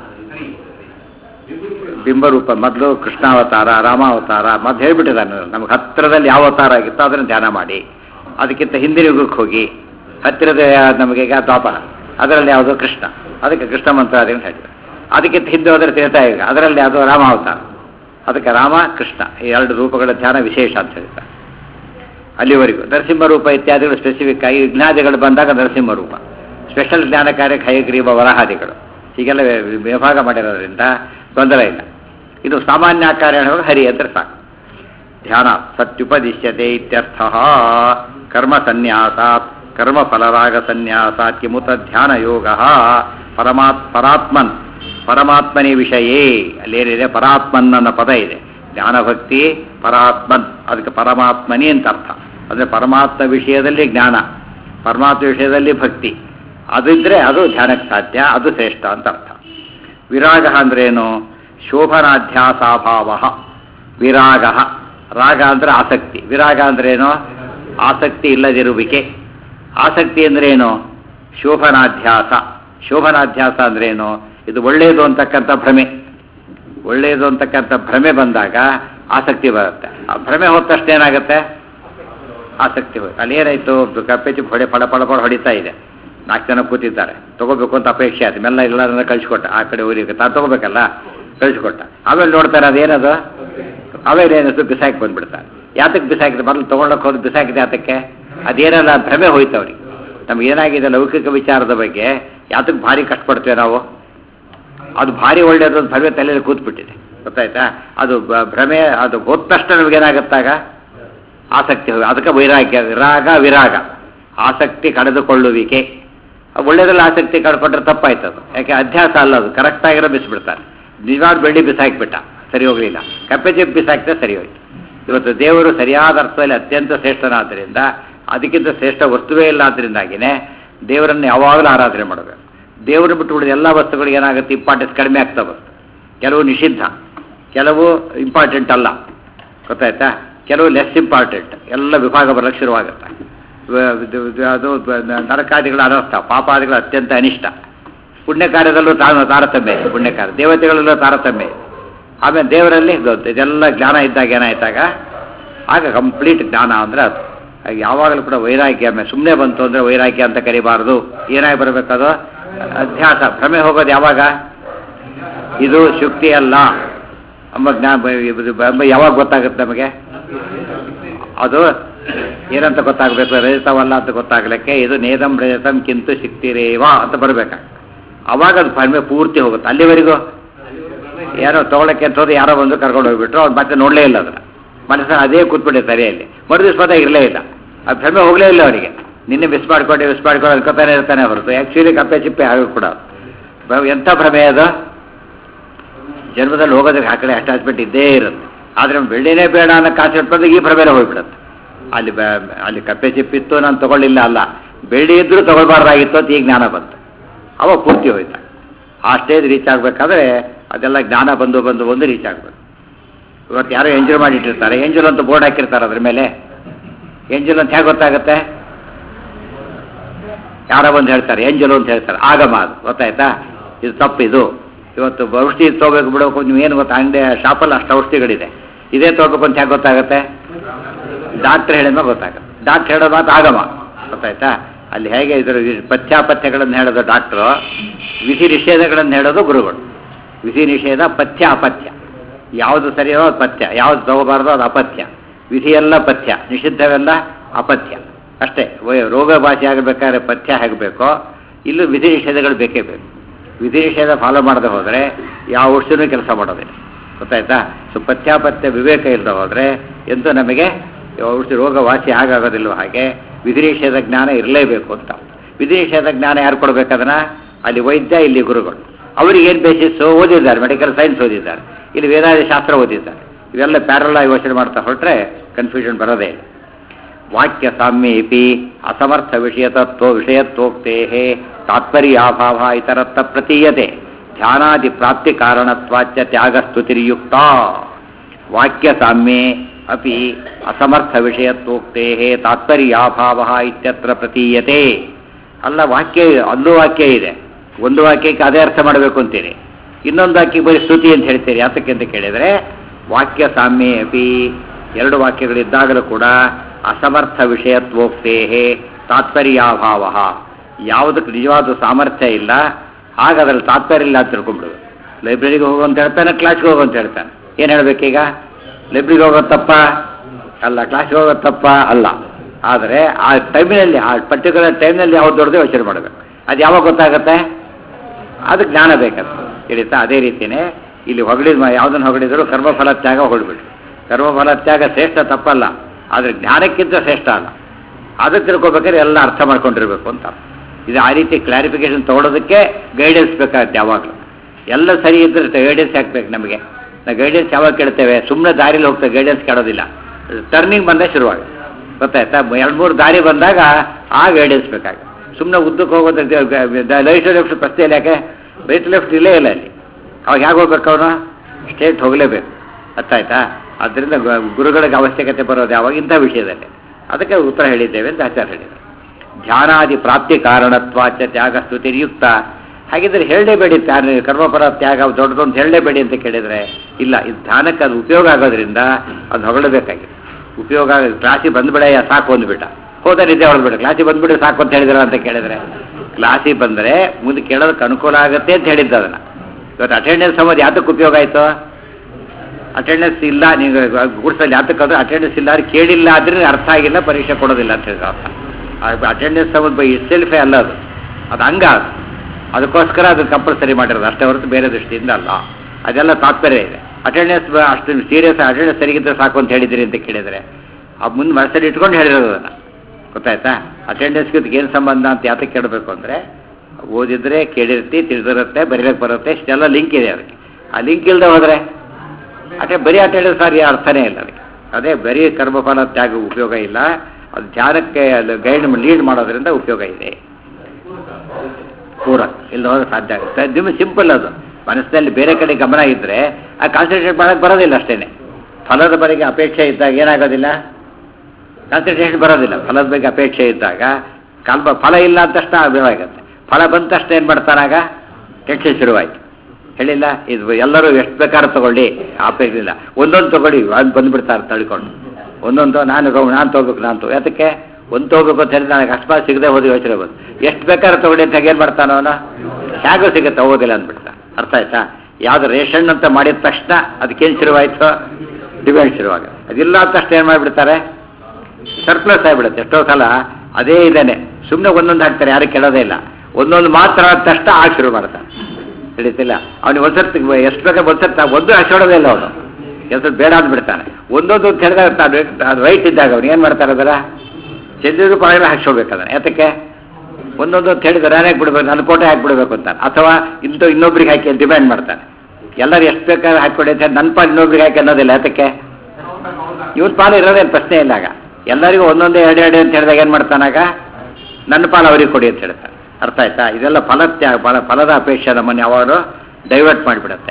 ಬಿಂಬರೂಪ ಮೊದಲು ಕೃಷ್ಣಾವತಾರ ರಾಮಾವತಾರ ಮೊದಲು ಹೇಳ್ಬಿಟ್ಟಿದ್ದಾನೆ ನಮ್ಗೆ ಹತ್ತಿರದಲ್ಲಿ ಯಾವ ಅವತಾರ ಆಗಿತ್ತೋ ಅದನ್ನು ಧ್ಯಾನ ಮಾಡಿ ಅದಕ್ಕಿಂತ ಹಿಂದಿನ ಯುಗಕ್ಕೆ ಹೋಗಿ ಹತ್ತಿರದ ನಮಗೆ ಈಗ ದ್ವಾಪರ ಅದರಲ್ಲಿ ಯಾವುದು ಕೃಷ್ಣ ಅದಕ್ಕೆ ಕೃಷ್ಣ ಮಂತ್ರ ಅಂತ ಹೇಳಿದ್ರು ಅದಕ್ಕಿಂತ ಹಿಂದೆ ಹೋದರೆ ತ್ರೇತಾಯುಗ ಅದರಲ್ಲಿ ಅದು ರಾಮ ಅವತಾರ ಅದಕ್ಕೆ ರಾಮ ಕೃಷ್ಣ ಈ ಎರಡು ರೂಪಗಳ ಧ್ಯಾನ ವಿಶೇಷ ಅಂತ ಹೇಳ್ತಾರೆ ಅಲ್ಲಿವರೆಗೂ ನರಸಿಂಹ ರೂಪ ಇತ್ಯಾದಿಗಳು ಸ್ಪೆಸಿಫಿಕ್ ಆಗಿ ವಿಘ್ನಾದಿಗಳು ಬಂದಾಗ ನರಸಿಂಹ ರೂಪ ಸ್ಪೆಷಲ್ ಜ್ಞಾನ ಕಾರ್ಯ ಹಯಗ್ರೀವ ವರಹಾದಿಗಳು ಹೀಗೆಲ್ಲ ವಿ- ವಿಭಾಗ ಮಾಡಿರೋದ್ರಿಂದ ತೊಂದರೆ ಇಲ್ಲ ಇದು ಸಾಮಾನ್ಯ ಆಕಾರ ಹೇಳುವಾಗ ಹರಿ ಅಂದ್ರೆ ಸಾಕು ಧ್ಯಾನ ಸತ್ಯುಪದಿಶ್ಯತೆ ಇತ್ಯರ್ಥ ಕರ್ಮ ಸನ್ಯಾಸಾತ್ ಕರ್ಮ ಫಲರಾಗ ಸನ್ಯಾಸಾತ್ ಕಿಮುತ ಧ್ಯಾನ ಯೋಗ ಪರಮಾತ್ ಪರಾತ್ಮನ್ ಪರಮಾತ್ಮನಿ ವಿಷಯೇ ಅಲ್ಲೇನಿದೆ ಪರಾತ್ಮನ್ ಅನ್ನೋ ಪದ ಇದೆ ಜ್ಞಾನಭಕ್ತಿ ಪರಾತ್ಮನ್ ಅದಕ್ಕೆ ಪರಮಾತ್ಮನಿ ಅಂತ ಅರ್ಥ ಅಂದರೆ ಪರಮಾತ್ಮ ವಿಷಯದಲ್ಲಿ ಜ್ಞಾನ ಪರಮಾತ್ಮ ವಿಷಯದಲ್ಲಿ ಭಕ್ತಿ ಅದಿದ್ರೆ ಅದು ಧ್ಯಾನಕ್ಕೆ ಸಾಧ್ಯ ಅದು ಶ್ರೇಷ್ಠ ಅಂತ ಅರ್ಥ ವಿರಾಗ ಅಂದ್ರೇನು ಶೋಭನಾಧ್ಯಾಸಾಭಾವ ವಿರಾಗ ರಾಗ ಅಂದ್ರೆ ಆಸಕ್ತಿ ವಿರಾಗ ಅಂದ್ರೇನು ಆಸಕ್ತಿ ಇಲ್ಲದಿರುವಿಕೆ ಆಸಕ್ತಿ ಅಂದ್ರೇನು ಶೋಭನಾಧ್ಯಾಸ ಶೋಭನಾಧ್ಯಾಸ ಅಂದ್ರೇನು ಇದು ಒಳ್ಳೆಯದು ಅಂತಕ್ಕಂಥ ಭ್ರಮೆ ಒಳ್ಳೆಯದು ಅಂತಕ್ಕಂಥ ಭ್ರಮೆ ಬಂದಾಗ ಆಸಕ್ತಿ ಬರುತ್ತೆ ಆ ಭ್ರಮೆ ಹೋದ ತಕ್ಷಣ ಏನಾಗುತ್ತೆ ಆಸಕ್ತಿ ಹೋಯ್ತು ಅಲ್ಲಿ ಏನಾಯ್ತು ಕಪ್ಪೆಚ್ಚಿ ಹೊಡೆ ಪಡ ಪಡ ಪಡ ಹೊಡಿತಾ ಇದೆ ನಾಲ್ಕು ಜನ ಕೂತಿದ್ದಾರೆ ತಗೋಬೇಕು ಅಂತ ಅಪೇಕ್ಷೆ ಆಯ್ತು ಮೆಲ್ಲ ಎಲ್ಲರನ್ನ ಕಳಿಸ್ಕೊಟ್ಟ ಆ ಕಡೆ ಊರಿಗೆ ತಾನು ತಗೋಬೇಕಲ್ಲ ಕಳಿಸ್ಕೊಟ್ಟ ಆಮೇಲೆ ನೋಡ್ತಾರೆ ಅದೇನದು ಆಮೇಲೆ ಏನಿಸ್ತು ಬಿಸಾಕಿ ಬಂದ್ಬಿಡ್ತಾರೆ ಯಾತಕ್ಕೆ ಬಿಸಾಕಿದೆ ಮೊದಲು ತೊಗೊಳಕ್ಕೆ ಹೋಗಿ ಬಿಸಾಕಿದೆ ಯಾತಕ್ಕೆ ಅದೇನಲ್ಲ ಭ್ರಮೆ ಹೋಯ್ತು ಅವ್ರಿಗೆ ನಮ್ಗೆ ಏನಾಗಿದೆ ಲೌಕಿಕ ವಿಚಾರದ ಬಗ್ಗೆ ಯಾತಕ್ಕೆ ಭಾರಿ ಕಷ್ಟಪಡ್ತೇವೆ ನಾವು ಅದು ಭಾರಿ ಒಳ್ಳೆಯದು ಅಂತ ಭ್ರಮೆ ತಲೆಯಲ್ಲಿ ಕೂತ್ಬಿಟ್ಟಿದೆ ಗೊತ್ತಾಯ್ತಾ ಅದು ಬ- ಭ್ರಮೆ ಅದು ಹೋದ ತಕ್ಷಣ ನಮಗೇನಾಗುತ್ತಾಗ ಆಸಕ್ತಿ ಹೋಗಿ ಅದಕ್ಕೆ ವೈರಾಗ್ಯ ವಿರಾಗ ವಿರಾಗ ಆಸಕ್ತಿ ಕಳೆದುಕೊಳ್ಳುವಿಕೆ ಒಳ್ಳೆಯದ್ರಲ್ಲಿ ಆಸಕ್ತಿ ಕಳ್ಕೊಂಡ್ರೆ ತಪ್ಪಾಯ್ತು ಅದು ಯಾಕೆ ಅಧ್ಯಾಸ ಅಲ್ಲ ಅದು ಕರೆಕ್ಟ್ ಆಗಿರೋ ಬಿಸಿಬಿಡ್ತಾರೆ ನಿಜವಾದ ಬೆಳ್ಳಿ ಬಿಸಾಕಿಬಿಟ್ಟ ಸರಿ ಹೋಗಲಿಲ್ಲ ಕಪ್ಪೆ ಚಿಪ್ಪು ಬಿಸಾಕಿದ್ರೆ ಸರಿ ಹೋಯ್ತು ಇವತ್ತು ದೇವರು ಸರಿಯಾದ ಅರ್ಥದಲ್ಲಿ ಅತ್ಯಂತ ಶ್ರೇಷ್ಠನಾದ್ದರಿಂದ ಅದಕ್ಕಿಂತ ಶ್ರೇಷ್ಠ ವಸ್ತುವೇ ಇಲ್ಲ ಆದ್ದರಿಂದಾಗಿನೇ ದೇವರನ್ನು ಯಾವಾಗಲೂ ಆರಾಧನೆ ಮಾಡಬೇಕು ದೇವರು ಬಿಟ್ಟು ಉಳಿದ ಎಲ್ಲ ವಸ್ತುಗಳಿಗೆ ಏನಾಗುತ್ತೆ ಇಂಪಾರ್ಟೆನ್ಸ್ ಕಡಿಮೆ ಆಗ್ತಾ ಬಂತು ಕೆಲವು ನಿಷಿದ್ಧ ಕೆಲವು ಇಂಪಾರ್ಟೆಂಟ್ ಅಲ್ಲ ಗೊತ್ತಾಯ್ತಾ ಕೆಲವು ಲೆಸ್ ಇಂಪಾರ್ಟೆಂಟ್ ಎಲ್ಲ ವಿಭಾಗ ಬರಲಿಕ್ಕೆ ಶುರುವಾಗುತ್ತೆ ವ- ಇದು- ಇದು- ಅದು ಬ- ನರಕಾದಿಗಳ ಅನರ್ಥ ಪಾಪಾದಿಗಳ ಅತ್ಯಂತ ಅನಿಷ್ಟ ಪುಣ್ಯ ಕಾರ್ಯದಲ್ಲೂ ತಾ- ತಾರತಮ್ಯ ಇದೆ ಪುಣ್ಯ ಕಾರ್ಯ ದೇವತೆಗಳಲ್ಲೂ ತಾರತಮ್ಯ ಇದೆ ಆಮೇಲೆ ದೇವರಲ್ಲಿ ಗೊತ್ತು ಇದೆಲ್ಲ ಜ್ಞಾನ ಇದ್ದಾಗ ಏನಾಯ್ತಾಗ ಆಗ ಕಂಪ್ಲೀಟ್ ಜ್ಞಾನ ಅಂದರೆ ಅದು ಆಗ ಯಾವಾಗಲೂ ಕೂಡ ವೈರಾಗ್ಯ ಸುಮ್ಮನೆ ಬಂತು ಅಂದರೆ ವೈರಾಗ್ಯ ಅಂತ ಕರಿಬಾರ್ದು ಏನಾಗಿ ಬರಬೇಕದು ಅಧ್ಯಾಸ ಭ್ರಮೆ ಹೋಗೋದು ಯಾವಾಗ ಇದು ಶುಕ್ತಿ ಅಲ್ಲ ಎಂಬ ಜ್ಞಾನ ಇದು ಎಂಬ ಯಾವಾಗ ಗೊತ್ತಾಗುತ್ತೆ ನಮಗೆ ಅದು ಏನಂತ ಗೊತ್ತಾಗಬೇಕು ರಜತವಲ್ಲ ಅಂತ ಗೊತ್ತಾಗ್ಲಿಕ್ಕೆ ಇದು ನೇದಂ ರಜತಂ ಕಿಂತು ಸಿಕ್ತಿರೇವ ಅಂತ ಬರಬೇಕ ಅವಾಗ ಅದು ಭ್ರಮೆ ಪೂರ್ತಿ ಹೋಗುತ್ತೆ ಅಲ್ಲಿವರೆಗೂ ಯಾರೋ ತಗೊಳಕ್ಕೆ ಅಂತ ಹೋದ್ರೆ ಯಾರೋ ಬಂದು ಕರ್ಕೊಂಡು ಹೋಗ್ಬಿಟ್ರು ಅವ್ರು ಮತ್ತೆ ನೋಡಲೇ ಇಲ್ಲ ಅದನ್ನ ಮನಸ್ಸು ಅದೇ ಕೂತ್ಬಿಟ್ಟೆ ತಲೆಯಲ್ಲಿ ಮರುದಿವ್ಸ ಮತ್ತೆ ಇರಲೇ ಇಲ್ಲ ಆ ಭ್ರಮೆ ಹೋಗಲೇ ಇಲ್ಲ ಅವರಿಗೆ ನಿನ್ನೆ ಮಿಸ್ ಮಾಡ್ಕೊಂಡು ಮಿಸ್ ಮಾಡ್ಕೊಂಡು ಅನ್ಕೋತಾನೆ ಇರ್ತಾನೆ ಹೊರತು ಆ್ಯಕ್ಚುಲಿ ಕಪ್ಪೆ ಚಿಪ್ಪೆ ಆಗಿ ಕೂಡ ಭ್ರಮೆ- ಎಂಥ ಭ್ರಮೆ ಅದು ಜನ್ಮದಲ್ಲಿ ಹೋಗೋದಕ್ಕೆ ಆ ಕಡೆ ಅಟ್ಯಾಚ್ಮೆಂಟ್ ಇದ್ದೇ ಇರುತ್ತೆ ಆದರೆ ಬೆಳ್ಳಿನೇ ಬೇಡ ಅನ್ನೋ ಕಾನ್ಸೆಪ್ಟ್ ಬಂದಾಗ ಈ ಭ್ರಮೆಲೆ ಹೋಗ್ಬಿಡುತ್ತೆ ಅಲ್ಲಿ ಬ- ಅಲ್ಲಿ ಕಪ್ಪೆ ಚಿಪ್ಪಿತ್ತು ನಾನು ತಗೊಳ್ಳಿಲ್ಲ ಅಲ್ಲ ಬೆಳ್ಳಿ ಇದ್ರೂ ತಗೊಳ್ಬಾರ್ದಾಗಿತ್ತು ಅಂತ ಈಗ ಜ್ಞಾನ ಬಂತು ಅವಾಗ ಪೂರ್ತಿ ಹೋಯ್ತು ಆ ಸ್ಟೇಜ್ ರೀಚ್ ಆಗಬೇಕಾದ್ರೆ ಅದೆಲ್ಲ ಜ್ಞಾನ ಬಂದು ಬಂದು ಬಂದು ರೀಚ್ ಆಗಬೇಕು ಇವತ್ತು ಯಾರೋ ಎಂಜಲ್ ಮಾಡಿಟ್ಟಿರ್ತಾರೆ ಎಂಜಲ್ ಅಂತ ಬೋರ್ಡ್ ಹಾಕಿರ್ತಾರೆ ಅದ್ರ ಮೇಲೆ ಎಂಜಲ್ ಅಂತ ಹೇಗೆ ಗೊತ್ತಾಗುತ್ತೆ ಯಾರೋ ಬಂದು ಹೇಳ್ತಾರೆ ಎಂಜಲು ಅಂತ ಹೇಳ್ತಾರೆ ಆಗಮ ಅದು ಗೊತ್ತಾಯ್ತಾ ಇದು ತಪ್ಪಿದು ಇವತ್ತು ಔಷಧಿ ತೊಗೋಬೇಕು ಬಿಡಬೇಕು ನೀವು ಏನು ಗೊತ್ತಾ ಅಂಗಡಿ ಶಾಪಲ್ಲಿ ಅಷ್ಟು ಔಷಧಿಗಳಿದೆ ಇದೇ ತೊಗೋಬೇಕು ಅಂತ ಹೇಗೆ ಗೊತ್ತಾಗುತ್ತೆ ಡಾಕ್ಟ್ರ್ ಹೇಳಿದ್ಮೇಲೆ ಗೊತ್ತಾಗುತ್ತೆ ಡಾಕ್ಟ್ರ್ ಹೇಳೋ ಮಾತು ಆಗಮ ಗೊತ್ತಾಯ್ತಾ ಅಲ್ಲಿ ಹೇಗೆ ಇದರ ಪಥ್ಯಾಪಥ್ಯಗಳನ್ನು ಹೇಳೋದು ಡಾಕ್ಟ್ರು ವಿಧಿ ನಿಷೇಧಗಳನ್ನು ಹೇಳೋದು ಗುರುಗಳು ವಿಧಿ ನಿಷೇಧ ಪಥ್ಯ ಅಪಥ್ಯ ಯಾವುದು ಸರಿಯೋ ಅದು ಪಥ್ಯ ಯಾವುದು ತಗೋಬಾರ್ದೋ ಅದು ಅಪಥ್ಯ ವಿಧಿಯೆಲ್ಲ ಪಥ್ಯ ನಿಷಿದ್ಧವೆಲ್ಲ ಅಪಥ್ಯ ಅಷ್ಟೇ ವೈ- ರೋಗ ಭಾಷೆ ಆಗಬೇಕಾದ್ರೆ ಪಥ್ಯ ಆಗಬೇಕೋ ಇಲ್ಲೂ ವಿಧಿ ನಿಷೇಧಗಳು ಬೇಕೇ ಬೇಕು ವಿಧಿ ನಿಷೇಧ ಫಾಲೋ ಮಾಡದೆ ಹೋದರೆ ಯಾವ ಔಷಧಿನೂ ಕೆಲಸ ಮಾಡೋದಿಲ್ಲ ಗೊತ್ತಾಯ್ತಾ ಸೊ ಪಥ್ಯಾಪಥ್ಯ ವಿವೇಕ ಇಲ್ಲದೆ ಹೋದರೆ ಎಂತೂ ನಮಗೆ ಔಷಧಿ ರೋಗ ವಾಸಿ ಆಗಾಗೋದಿಲ್ವೋ ಹಾಗೆ ವಿಧಿ ನಿಷೇಧ ಜ್ಞಾನ ಇರಲೇಬೇಕು ಅಂತ ವಿಧಿ ನಿಷೇಧ ಜ್ಞಾನ ಯಾರು ಕೊಡ್ಬೇಕದನ್ನ ಅಲ್ಲಿ ವೈದ್ಯ ಇಲ್ಲಿ ಗುರುಗಳು ಅವರಿಗೆ ಏನು ಬೇಸಿಸ್ ಓದಿದ್ದಾರೆ ಮೆಡಿಕಲ್ ಸೈನ್ಸ್ ಓದಿದ್ದಾರೆ ಇಲ್ಲಿ ವೇದಾಂತ ಶಾಸ್ತ್ರ ಓದಿದ್ದಾರೆ ಇವೆಲ್ಲ ಪ್ಯಾರಲ ಯೋಚನೆ ಮಾಡ್ತಾ ಹೊರಟ್ರೆ ಕನ್ಫ್ಯೂಷನ್ ಬರೋದೇ ಇಲ್ಲ ವಾಕ್ಯ ಸಾಮ್ಯೇಪಿ ಅಸಮರ್ಥ ವಿಷಯತತ್ವ ವಿಷಯತ್ವೋಕ್ತೆ ತಾತ್ಪರ್ಯಾಭಾವ ಇತರತ್ತ ಪ್ರತೀಯತೆ ಧ್ಯಾನಾದಿ ಪ್ರಾಪ್ತಿ ಕಾರಣತ್ವಾಚ್ಯ ತ್ಯಾಗ ಸ್ತುತಿರ್ಯುಕ್ತ ವಾಕ್ಯ ಸಾಮ್ಯೆ ಅಪಿ ಅಸಮರ್ಥ ವಿಷಯತ್ವೋಕ್ತೆ ತಾತ್ಪರ್ಯಾಭಾವ ಇತ್ಯತ್ರ ಪ್ರತೀಯತೆ ಅಲ್ಲ ವಾಕ್ಯ ಅಲ್ಲೂ ವಾಕ್ಯ ಇದೆ ಒಂದು ವಾಕ್ಯಕ್ಕೆ ಅದೇ ಅರ್ಥ ಮಾಡಬೇಕು ಅಂತೀರಿ ಇನ್ನೊಂದು ವಾಕ್ಯಕ್ಕೆ ಬರೀ ಸ್ತುತಿ ಅಂತ ಹೇಳ್ತೀರಿ ಯಾತಕ್ಕೆ ಅಂತ ಕೇಳಿದರೆ ವಾಕ್ಯ ಸಾಮ್ಯೆ ಅಪಿ ಎರಡು ವಾಕ್ಯಗಳಿದ್ದಾಗಲೂ ಕೂಡ ಅಸಮರ್ಥ ವಿಷಯತ್ವೋಕ್ತೇ ತಾತ್ಪರ್ಯಾಭಾವ ಯಾವುದಕ್ಕೆ ನಿಜವಾದ ಸಾಮರ್ಥ್ಯ ಇಲ್ಲ ಆಗ ಅದ್ರಲ್ಲಿ ತಾತ್ಪರ್ಯ ಇಲ್ಲ ಅಂತ ತಿಳ್ಕೊಂಡ್ಬಿಡುದು ಲೈಬ್ರರಿಗೆ ಹೋಗು ಅಂತ ಹೇಳ್ತಾನೆ ಕ್ಲಾಸ್ಗೆ ಹೋಗು ಅಂತ ಹೇಳ್ತಾನೆ ಏನು ಹೇಳ್ಬೇಕೀಗ ಲೈಬ್ರರಿಗೆ ಹೋಗೋದು ತಪ್ಪ ಅಲ್ಲ ಕ್ಲಾಸ್ಗೆ ಹೋಗೋದು ತಪ್ಪ ಅಲ್ಲ ಆದರೆ ಆ ಟೈಮಿನಲ್ಲಿ ಆ ಪರ್ಟಿಕ್ಯುಲರ್ ಟೈಮ್ನಲ್ಲಿ ಯಾವ್ದು ದೊಡ್ಡದೇ ಯೋಚನೆ ಮಾಡಬೇಕು ಅದು ಯಾವಾಗ ಗೊತ್ತಾಗುತ್ತೆ ಅದು ಜ್ಞಾನ ಬೇಕಂತ ತಿಳಿತಾ ಅದೇ ರೀತಿಯೇ ಇಲ್ಲಿ ಹೊಗಳಿದ ಯಾವುದನ್ನು ಹೊಗಳಿದ್ರು ಕರ್ಮಫಲ ತ್ಯಾಗ ಹೊಗಳ್ಬಿಟ್ಟು ಕರ್ಮಫಲ ತ್ಯಾಗ ಶ್ರೇಷ್ಠ ತಪ್ಪಲ್ಲ ಆದರೆ ಜ್ಞಾನಕ್ಕಿಂತ ಶ್ರೇಷ್ಠ ಅಲ್ಲ ಅದು ತಿಳ್ಕೊಬೇಕಾದ್ರೆ ಎಲ್ಲ ಅರ್ಥ ಮಾಡ್ಕೊಂಡಿರ್ಬೇಕು ಅಂತ ಇದು ಆ ರೀತಿ ಕ್ಲಾರಿಫಿಕೇಶನ್ ತಗೊಳ್ಳೋದಕ್ಕೆ ಗೈಡೆನ್ಸ್ ಬೇಕಾಗುತ್ತೆ ಯಾವಾಗಲೂ ಎಲ್ಲ ಸರಿ ಇದ್ರೆ ಗೈಡೆನ್ಸ್ ಹಾಕ್ಬೇಕು ನಮಗೆ ನಾವು ಗೈಡೆನ್ಸ್ ಯಾವಾಗ ಕೇಳ್ತೇವೆ ಸುಮ್ಮನೆ ದಾರಿಲಿ ಹೋಗ್ತೇವೆ ಗೈಡೆನ್ಸ್ ಕೇಳೋದಿಲ್ಲ ಟರ್ನಿಂಗ್ ಬಂದಾಗ ಶುರುವಾಗುತ್ತೆ ಗೊತ್ತಾಯ್ತಾ ಎರಡು ಮೂರು ದಾರಿ ಬಂದಾಗ ಆ ಗೈಡೆನ್ಸ್ ಬೇಕಾಗುತ್ತೆ ಸುಮ್ಮನೆ ಉದ್ದಕ್ಕೆ ಹೋಗೋದು ಲೈಟ್ ಲೆಫ್ಟ್ ಪ್ರಶ್ನೆಯಲ್ಲಿ ಯಾಕೆ ರೈಟ್ ಲೆಫ್ಟ್ ಇಲ್ಲೇ ಇಲ್ಲ ಅಲ್ಲಿ ಅವಾಗ ಹೇಗೆ ಹೋಗ್ಬೇಕು ಅವನು ಸ್ಟೇಟ್ ಹೋಗಲೇಬೇಕು ಅರ್ಥ ಆಯ್ತಾ ಆದ್ದರಿಂದ ಗು- ಗುರುಗಳಿಗೆ ಅವಶ್ಯಕತೆ ಬರೋದು ಯಾವಾಗ ಇಂಥ ವಿಷಯದಲ್ಲಿ ಅದಕ್ಕೆ ಉತ್ತರ ಹೇಳಿದ್ದೇವೆ ಅಂತ ಆಚಾರ್ಯ ಹೇಳಿದರು ಧ್ಯಾನಾದಿ ಪ್ರಾಪ್ತಿ ಕಾರಣತ್ವಾಚ ತ್ಯಾಗ ಸ್ತುತಿರ್ಯುಕ್ತ ಹಾಗಿದ್ರೆ ಹೇಳಲೇಬೇಡಿ ತ್ಯಾಗ ಕರ್ಮಪರ ತ್ಯಾಗ ದೊಡ್ಡದು ಅಂತ ಹೇಳಲೇಬೇಡಿ ಅಂತ ಕೇಳಿದರೆ ಇಲ್ಲ ಇದು ಧ್ಯಾನಕ್ಕೆ ಅದು ಉಪಯೋಗ ಆಗೋದ್ರಿಂದ ಅದು ಹೊಗಳಬೇಕಾಗಿದೆ ಉಪಯೋಗ ಆಗ ಕ್ಲಾಸಿಗೆ ಬಂದ್ಬಿಡ ಸಾಕು ಅಂದ್ಬಿಟ್ಟ ಹೋದ ನಿದ್ದೆ ಹೊಡೆದ್ಬಿಡ ಕ್ಲಾಸಿಗೆ ಬಂದ್ಬಿಡು ಸಾಕು ಅಂತ ಹೇಳಿದ್ರ ಅಂತ ಕೇಳಿದ್ರೆ ಕ್ಲಾಸಿಗೆ ಬಂದರೆ ಮುಂದೆ ಕೇಳೋದಕ್ಕೆ ಅನುಕೂಲ ಆಗುತ್ತೆ ಅಂತ ಹೇಳಿದ್ದ ಅದನ್ನು ಇವತ್ತು ಅಟೆಂಡೆನ್ಸ್ ಸಂಬಂಧ ಯಾತಕ್ಕೆ ಉಪಯೋಗ ಆಯಿತು ಅಟೆಂಡೆನ್ಸ್ ಇಲ್ಲ ನೀವು ಗುಡ್ಸಲ್ಲಿ ಯಾತಕ್ಕೆ ಅಂದ್ರೆ ಅಟೆಂಡೆನ್ಸ್ ಇಲ್ಲ ಅಂದ್ರೆ ಕೇಳಿಲ್ಲ ಆದ್ರೆ ಅರ್ಥ ಆಗಿಲ್ಲ ಪರೀಕ್ಷೆ ಕೊಡೋದಿಲ್ಲ ಅಂತ ಹೇಳಿದ್ರೆ ಅರ್ಥ ಅಟೆಂಡೆನ್ಸ್ ಸಂಬಂಧ ಬೈ ಸೆಲ್ಫೇ ಅಲ್ಲ ಅದು ಅದು ಹಂಗ ಅದು. ಅದಕ್ಕೋಸ್ಕರ ಅದು ಕಂಪಲ್ಸರಿ ಮಾಡಿರೋದು ಅಷ್ಟೇ ಹೊರತು ಬೇರೆ ದೃಷ್ಟಿಯಿಂದ ಅಲ್ಲ ಅದೆಲ್ಲ ತಾತ್ಪರ್ಯ ಇದೆ ಅಟೆಂಡೆನ್ಸ್ ಅಷ್ಟು ಸೀರಿಯಸ್ ಅಟೆಂಡೆನ್ಸ್ ಸರಿಗಿದ್ರೆ ಸಾಕು ಅಂತ ಹೇಳಿದಿರಿ ಅಂತ ಕೇಳಿದರೆ ಆ ಮುಂದೆ ಮನಸ್ಸಲ್ಲಿ ಇಟ್ಕೊಂಡು ಹೇಳಿರೋದು ಅದನ್ನು ಗೊತ್ತಾಯ್ತಾ ಅಟೆಂಡೆನ್ಸ್ಗೆ ಏನು ಸಂಬಂಧ ಅಂತ ಯಾತಕ್ಕೆ ಕೇಳಬೇಕು ಅಂದರೆ ಓದಿದ್ರೆ ಕೇಳಿರ್ತಿ ತಿಳಿದಿರುತ್ತೆ ಬರೀಲಿಕ್ಕೆ ಬರುತ್ತೆ ಇಷ್ಟೆಲ್ಲ ಲಿಂಕ್ ಇದೆ ಅದಕ್ಕೆ ಆ ಲಿಂಕ್ ಇಲ್ಲದೆ ಹೋದರೆ ಅದೇ ಬರೀ ಅಟೆಂಡೆನ್ಸ್ ಸಾರಿ ಅರ್ಥನೇ ಇಲ್ಲ ಅದಕ್ಕೆ ಅದೇ ಬರೀ ಕರ್ಮಫಲ ತ್ಯಾಗ ಉಪಯೋಗ ಇಲ್ಲ ಅದು ಧ್ಯಾನಕ್ಕೆ ಗೈಡ್ ಲೀಡ್ ಮಾಡೋದ್ರಿಂದ ಉಪಯೋಗ ಇದೆ ಪೂರ ಇಲ್ಲ ಹೋದ್ರೆ ಸಾಧ್ಯ ಆಗುತ್ತೆ ನಿಮ್ಮ ಸಿಂಪಲ್ ಅದು ಮನಸ್ಸಿನಲ್ಲಿ ಬೇರೆ ಕಡೆ ಗಮನ ಇದ್ದರೆ ಆ ಕಾನ್ಸಂಟ್ರೇಟ್ ಮಾಡೋಕ್ಕೆ ಬರೋದಿಲ್ಲ ಅಷ್ಟೇನೆ ಫಲದ ಬಗ್ಗೆ ಅಪೇಕ್ಷೆ ಇದ್ದಾಗ ಏನಾಗೋದಿಲ್ಲ ಕಾನ್ಸಂಟ್ರೇಷನ್ ಬರೋದಿಲ್ಲ ಫಲದ ಬಗ್ಗೆ ಅಪೇಕ್ಷೆ ಇದ್ದಾಗ ಕಲ್ಪ ಫಲ ಇಲ್ಲ ಅಂತ ತಕ್ಷಣ ಆಗುತ್ತೆ ಫಲ ಬಂದ ತಕ್ಷಣ ಏನು ಮಾಡ್ತಾನಾಗ ಟೆನ್ಷನ್ ಶುರುವಾಯಿತು ಹೇಳಿಲ್ಲ ಇದು ಎಲ್ಲರೂ ಎಷ್ಟು ಬೇಕಾದ್ರೂ ತಗೊಳ್ಳಿ ಅಪೇಕ್ಷೆ ಇಲ್ಲ ಒಂದೊಂದು ತಗೊಳ್ಳಿ ಅದು ಬಂದ್ಬಿಡ್ತಾರೆ ತಳ್ಕೊಂಡು ಒಂದೊಂದು ನಾನು ತಗೊ ನಾನು ತೊಗೋಬೇಕು ನಾನು ತಗೋ ಯಾತಕ್ಕೆ ಒಂದು ತೊಗೋಬೇಕು ಅಂತ ಹೇಳಿ ನನಗೆ ಅಕಸ್ಮಾತ್ ಸಿಗದೆ ಹೋದ ಯೋಚನೆ ಬಂದು ಎಷ್ಟು ಬೇಕಾದ್ರೂ ತಗೊಳ್ಳಿ ಅಂತ ಏನು ಮಾಡ್ತಾನೋ ಅವನು ಹೇಗೋ ಸಿಗುತ್ತೆ ಹೋಗೋದಿಲ್ಲ ಅಂದ್ಬಿಡ್ತಾ ಅರ್ಥ ಆಯ್ತಾ ಯಾವ್ದು ರೇಷನ್ ಅಂತ ಮಾಡಿದ ತಕ್ಷಣ ಅದಕ್ಕೇನು ಶುರುವಾಯಿತು ಡಿಮ್ಯಾಂಡ್ ಶುರುವಾಗ ಅದಿಲ್ಲ ಅಂತ ತಕ್ಷಣ ಏನು ಮಾಡಿಬಿಡ್ತಾರೆ ಸರ್ಪ್ಲಸ್ ಆಗಿಬಿಡುತ್ತೆ ಎಷ್ಟೋ ಸಲ ಅದೇ ಇದೇನೆ ಸುಮ್ಮನೆ ಒಂದೊಂದು ಹಾಕ್ತಾರೆ ಯಾರು ಕೇಳೋದೇ ಇಲ್ಲ ಒಂದೊಂದು ಮಾತ್ರ ಆದ ತಕ್ಷಣ ಆಗ ಶುರು ಮಾಡ್ತಾನೆ ತಿಳಿತಿಲ್ಲ ಅವನಿಗೆ ಒಂದ್ಸರ್ತಿ ಎಷ್ಟು ಬೇಕಾದ್ರೆ ಒಂದ್ಸರ್ತಿ ಒಂದು ಹಚ್ಚೋಡೋದೇ ಇಲ್ಲ ಅವನು ಕೆಲಸ ಬೇಡ ಅಂದ್ಬಿಡ್ತಾನೆ ಒಂದೊಂದು ಅಂತ ಹೇಳಿದಾಗ ತಾನು ಅದು ರೈಟ್ ಇದ್ದಾಗ ಅವ್ನು ಏನು ಮಾಡ್ತಾರೆ ಅದರ ಚೆಲ್ಲಿದ್ರು ಪರವಾಗಿಲ್ಲ ಹಾಕ್ಸ್ಕೋಬೇಕಾದ್ರೆ ಯಾತಕ್ಕೆ ಒಂದೊಂದು ಅಂತ ಹೇಳಿದ್ರೆ ನಾನೇ ಬಿಡ್ಬೇಕು ನನ್ನ ಕೋಟೆ ಹಾಕ್ಬಿಡ್ಬೇಕು ಅಂತಾನೆ ಅಥವಾ ಇಂಥ ಇನ್ನೊಬ್ರಿಗೆ ಹಾಕಿ ಡಿಮ್ಯಾಂಡ್ ಮಾಡ್ತಾನೆ ಎಲ್ಲರೂ ಎಷ್ಟು ಬೇಕಾದ್ರೆ ಹಾಕ್ಕೊಡಿ ಅಂತ ಹೇಳಿ ನನ್ನ ಪಾಲು ಇನ್ನೊಬ್ರಿಗೆ ಹಾಕಿ ಅನ್ನೋದಿಲ್ಲ ಯಾತಕ್ಕೆ ಇವನ್ ಪಾಲು ಇರೋದೇನು ಪ್ರಶ್ನೆ ಇಲ್ಲ ಆಗ ಎಲ್ಲರಿಗೂ ಒಂದೊಂದೇ ಎರಡು ಎರಡು ಅಂತ ಹೇಳಿದಾಗ ಏನು ಮಾಡ್ತಾನಾಗ ನನ್ನ ಪಾಲು ಅವ್ರಿಗೆ ಕೊಡಿ ಅಂತ ಹೇಳ್ತಾನೆ ಅರ್ಥ ಆಯ್ತಾ ಇದೆಲ್ಲ ಫಲತ್ಯ ಫಲ ಫಲದ ಅಪೇಕ್ಷೆ ನಮ್ಮನ್ನು ಯಾವಾಗಲೂ ಡೈವರ್ಟ್ ಮಾಡಿಬಿಡುತ್ತೆ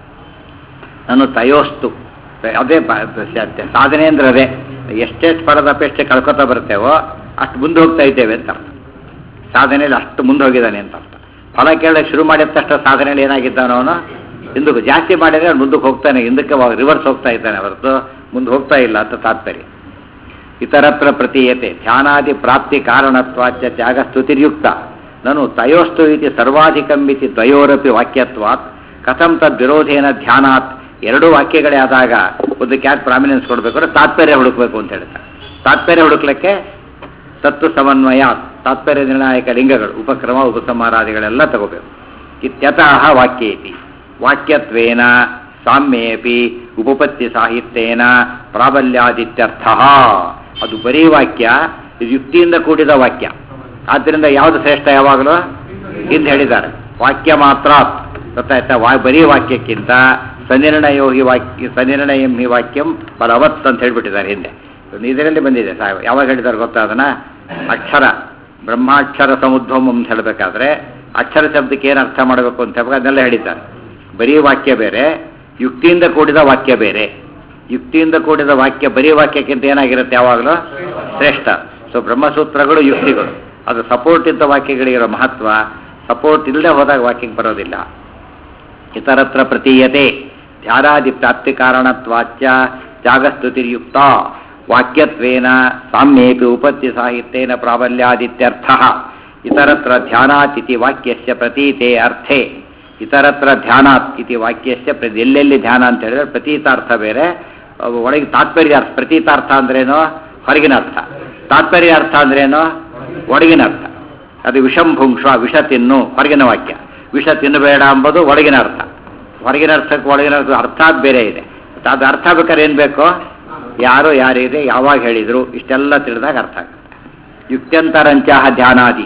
ನಾನು ತಯೋಸ್ತು ಅದೇ ಬ- ಸತ್ಯ. ಸಾಧನೆ ಅಂದ್ರೆ ಅದೇ ಎಷ್ಟೆಷ್ಟು ಫಲದ ಅಪೇಕ್ಷೆ ಕಳ್ಕೊತಾ ಬರ್ತೇವೋ ಅಷ್ಟು ಮುಂದೆ ಹೋಗ್ತಾ ಇದ್ದೇವೆ ಅಂತ ಅರ್ಥ ಸಾಧನೆಯಲ್ಲಿ ಅಷ್ಟು ಮುಂದೆ ಹೋಗಿದ್ದಾನೆ ಅಂತ ಅರ್ಥ ಫಲ ಕೇಳಕ್ಕೆ ಶುರು ಮಾಡಿದ ತಕ್ಷಣ ಸಾಧನೆಯಲ್ಲಿ ಏನಾಗಿದ್ದಾನೋ ಅವನು ಹಿಂದಕ್ಕೆ ಜಾಸ್ತಿ ಮಾಡಿದ್ರೆ ಅವ್ನು ಮುಂದಕ್ಕೆ ಹೋಗ್ತಾನೆ ಹಿಂದಕ್ಕೆ ರಿವರ್ಸ್ ಹೋಗ್ತಾ ಇದ್ದಾನೆ ಹೊರತು ಮುಂದೆ ಹೋಗ್ತಾ ಇಲ್ಲ ಅಂತ ತಾತ್ಪರ್ಯ ಇತರತ್ರ ಪ್ರತೀಯತೆ ಧ್ಯಾನಾದಿ ಪ್ರಾಪ್ತಿ ಕಾರಣತ್ವಾಚ ತ್ಯಾಗ ಸ್ತುತಿರ್ಯುಕ್ತ ನಾನು ತಯೋಸ್ತು ಇತಿ ಸರ್ವಾಧಿಕಂಬಿತಿ ದ್ವಯೋರಪಿ ವಾಕ್ಯತ್ವಾತ್ ಕಥಂ ತದ್ ವಿರೋಧೇನ ಧ್ಯಾನಾತ್ ಎರಡೂ ವಾಕ್ಯಗಳೇ ಆದಾಗ ಒಂದಕ್ಕೆ ಯಾಕೆ ಪ್ರಾಮಿನೆನ್ಸ್ ಕೊಡಬೇಕು ಅಂದ್ರೆ ತಾತ್ಪರ್ಯ ಹುಡುಕ್ಬೇಕು ಅಂತ ಹೇಳ್ತಾರೆ ತಾತ್ಪರ್ಯ ಹುಡುಕ್ಲಿಕ್ಕೆ ತತ್ವ ಸಮನ್ವಯ ತಾತ್ಪರ್ಯ ನಿರ್ಣಾಯಕ ಲಿಂಗಗಳು ಉಪಕ್ರಮ ಉಪಸಂಹಾರಾದಿಗಳೆಲ್ಲ ತಗೋಬೇಕು ಇತ್ಯತಃ ವಾಕ್ಯ ಇತಿ ವಾಕ್ಯತ್ವೇನ ಸಾಮ್ಯೇಪಿ ಉಪಪತ್ತಿ ಸಾಹಿತ್ಯೇನ ಪ್ರಾಬಲ್ಯಾದಿತ್ಯರ್ಥ ಅದು ಬರೀ ವಾಕ್ಯ ಇದು ಯುಕ್ತಿಯಿಂದ ಕೂಡಿದ ವಾಕ್ಯ ಆದ್ದರಿಂದ ಯಾವುದು ಶ್ರೇಷ್ಠ ಯಾವಾಗಲೂ ಹಿಂದೆ ಹೇಳಿದ್ದಾರೆ ವಾಕ್ಯ ಮಾತ್ರ ಗೊತ್ತಾಯ್ತಾ ವಾ ಬರೀ ವಾಕ್ಯಕ್ಕಿಂತ ಸನಿರ್ಣಯೋ ಹಿ ವಾಕ್ಯ ಸನಿರ್ಣಯಂ ಹಿ ವಾಕ್ಯಂ ಬಲವತ್ ಅಂತ ಹೇಳ್ಬಿಟ್ಟಿದ್ದಾರೆ ಹಿಂದೆ ಇದರಲ್ಲಿ ಬಂದಿದೆ ಸಾಹೇಬ್ ಯಾವಾಗ ಹೇಳಿದ್ದಾರೆ ಗೊತ್ತಾ ಅದನ್ನ ಅಕ್ಷರ ಬ್ರಹ್ಮಾಕ್ಷರ ಸಮುದ್ಭವಂ ಅಂತ ಹೇಳಬೇಕಾದ್ರೆ ಅಕ್ಷರ ಶಬ್ದಕ್ಕೆ ಏನು ಅರ್ಥ ಮಾಡಬೇಕು ಅಂತ ಹೇಳ್ಬೇಕು ಅದನ್ನೆಲ್ಲ ಹೇಳಿದ್ದಾರೆ ಬರೀ ವಾಕ್ಯ ಬೇರೆ ಯುಕ್ತಿಯಿಂದ ಕೂಡಿದ ವಾಕ್ಯ ಬೇರೆ ಯುಕ್ತಿಯಿಂದ ಕೂಡಿದ ವಾಕ್ಯ ಬರೀ ವಾಕ್ಯಕ್ಕಿಂತ ಏನಾಗಿರುತ್ತೆ ಯಾವಾಗಲೂ ಶ್ರೇಷ್ಠ ಸೊ ಬ್ರಹ್ಮಸೂತ್ರಗಳು ಯುಕ್ತಿಗಳು ಅದು ಸಪೋರ್ಟ್ ಇದ್ದ ವಾಕ್ಯಗಳಿಗಿರೋ ಮಹತ್ವ ಸಪೋರ್ಟ್ ಇಲ್ಲದೆ ಹೋದಾಗ ವಾಕ್ಯಕ್ಕೆ ಬರೋದಿಲ್ಲ ಇತರತ್ರ ಪ್ರತೀಯತೆ ಧ್ಯಾನಾದಿ ಪ್ರಾಪ್ತಿ ಕಾರಣತ್ವಾಚ್ಯ ತ್ಯಾಗಸ್ತುತಿರ್ಯುಕ್ತ ವಾಕ್ಯತ್ವೇನ ಸಾಮ್ಯೇಪಿ ಉಪತ್ತಿ ಸಾಹಿತ್ಯೇನ ಪ್ರಾಬಲ್ಯಾದಿತ್ಯರ್ಥ ಇತರತ್ರ ಧ್ಯಾನಾತ್ ಇತಿ ವಾಕ್ಯಸ್ಯ ಪ್ರತೀತೆ ಅರ್ಥೇ ಇತರತ್ರ ಧ್ಯಾನಾತ್ ಇತಿ ವಾಕ್ಯಸ್ಯ ಪ್ರತಿ ಎಲ್ಲೆಲ್ಲಿ ಧ್ಯಾನ ಅಂತ ಹೇಳಿದ್ರೆ ಪ್ರತೀತಾರ್ಥ ಬೇರೆ ಅವು ಒಳಗೆ ತಾತ್ಪರ್ಯ ಅರ್ಥ ಪ್ರತೀತಾರ್ಥ ಅಂದ್ರೇನು ಹೊರಗಿನ ಅರ್ಥ ತಾತ್ಪರ್ಯ ಅರ್ಥ ಅಂದ್ರೇನು ಒಳಗಿನ ಅರ್ಥ ಅದು ವಿಷಂ ಭುಂಕ್ಷ ವಿಷ ತಿನ್ನು ಹೊರಗಿನ ವಾಕ್ಯ ವಿಷ ತಿನ್ನಬೇಡ ಎಂಬುದು ಒಳಗಿನ ಅರ್ಥ ಹೊರಗಿನ ಅರ್ಥಕ್ಕೆ ಒಳಗಿನ ಅರ್ಥ ಅರ್ಥಾತ್ ಬೇರೆ ಇದೆ ಅದು ಅರ್ಥ ಬೇಕಾದ್ರೆ ಏನು ಬೇಕು ಯಾರು ಯಾರಿದೆ ಯಾವಾಗ ಹೇಳಿದರು ಇಷ್ಟೆಲ್ಲ ತಿಳಿದಾಗ ಅರ್ಥ ಆಗುತ್ತೆ ಯುಕ್ತ್ಯಂತರಂಚ ಧ್ಯಾನಾದಿ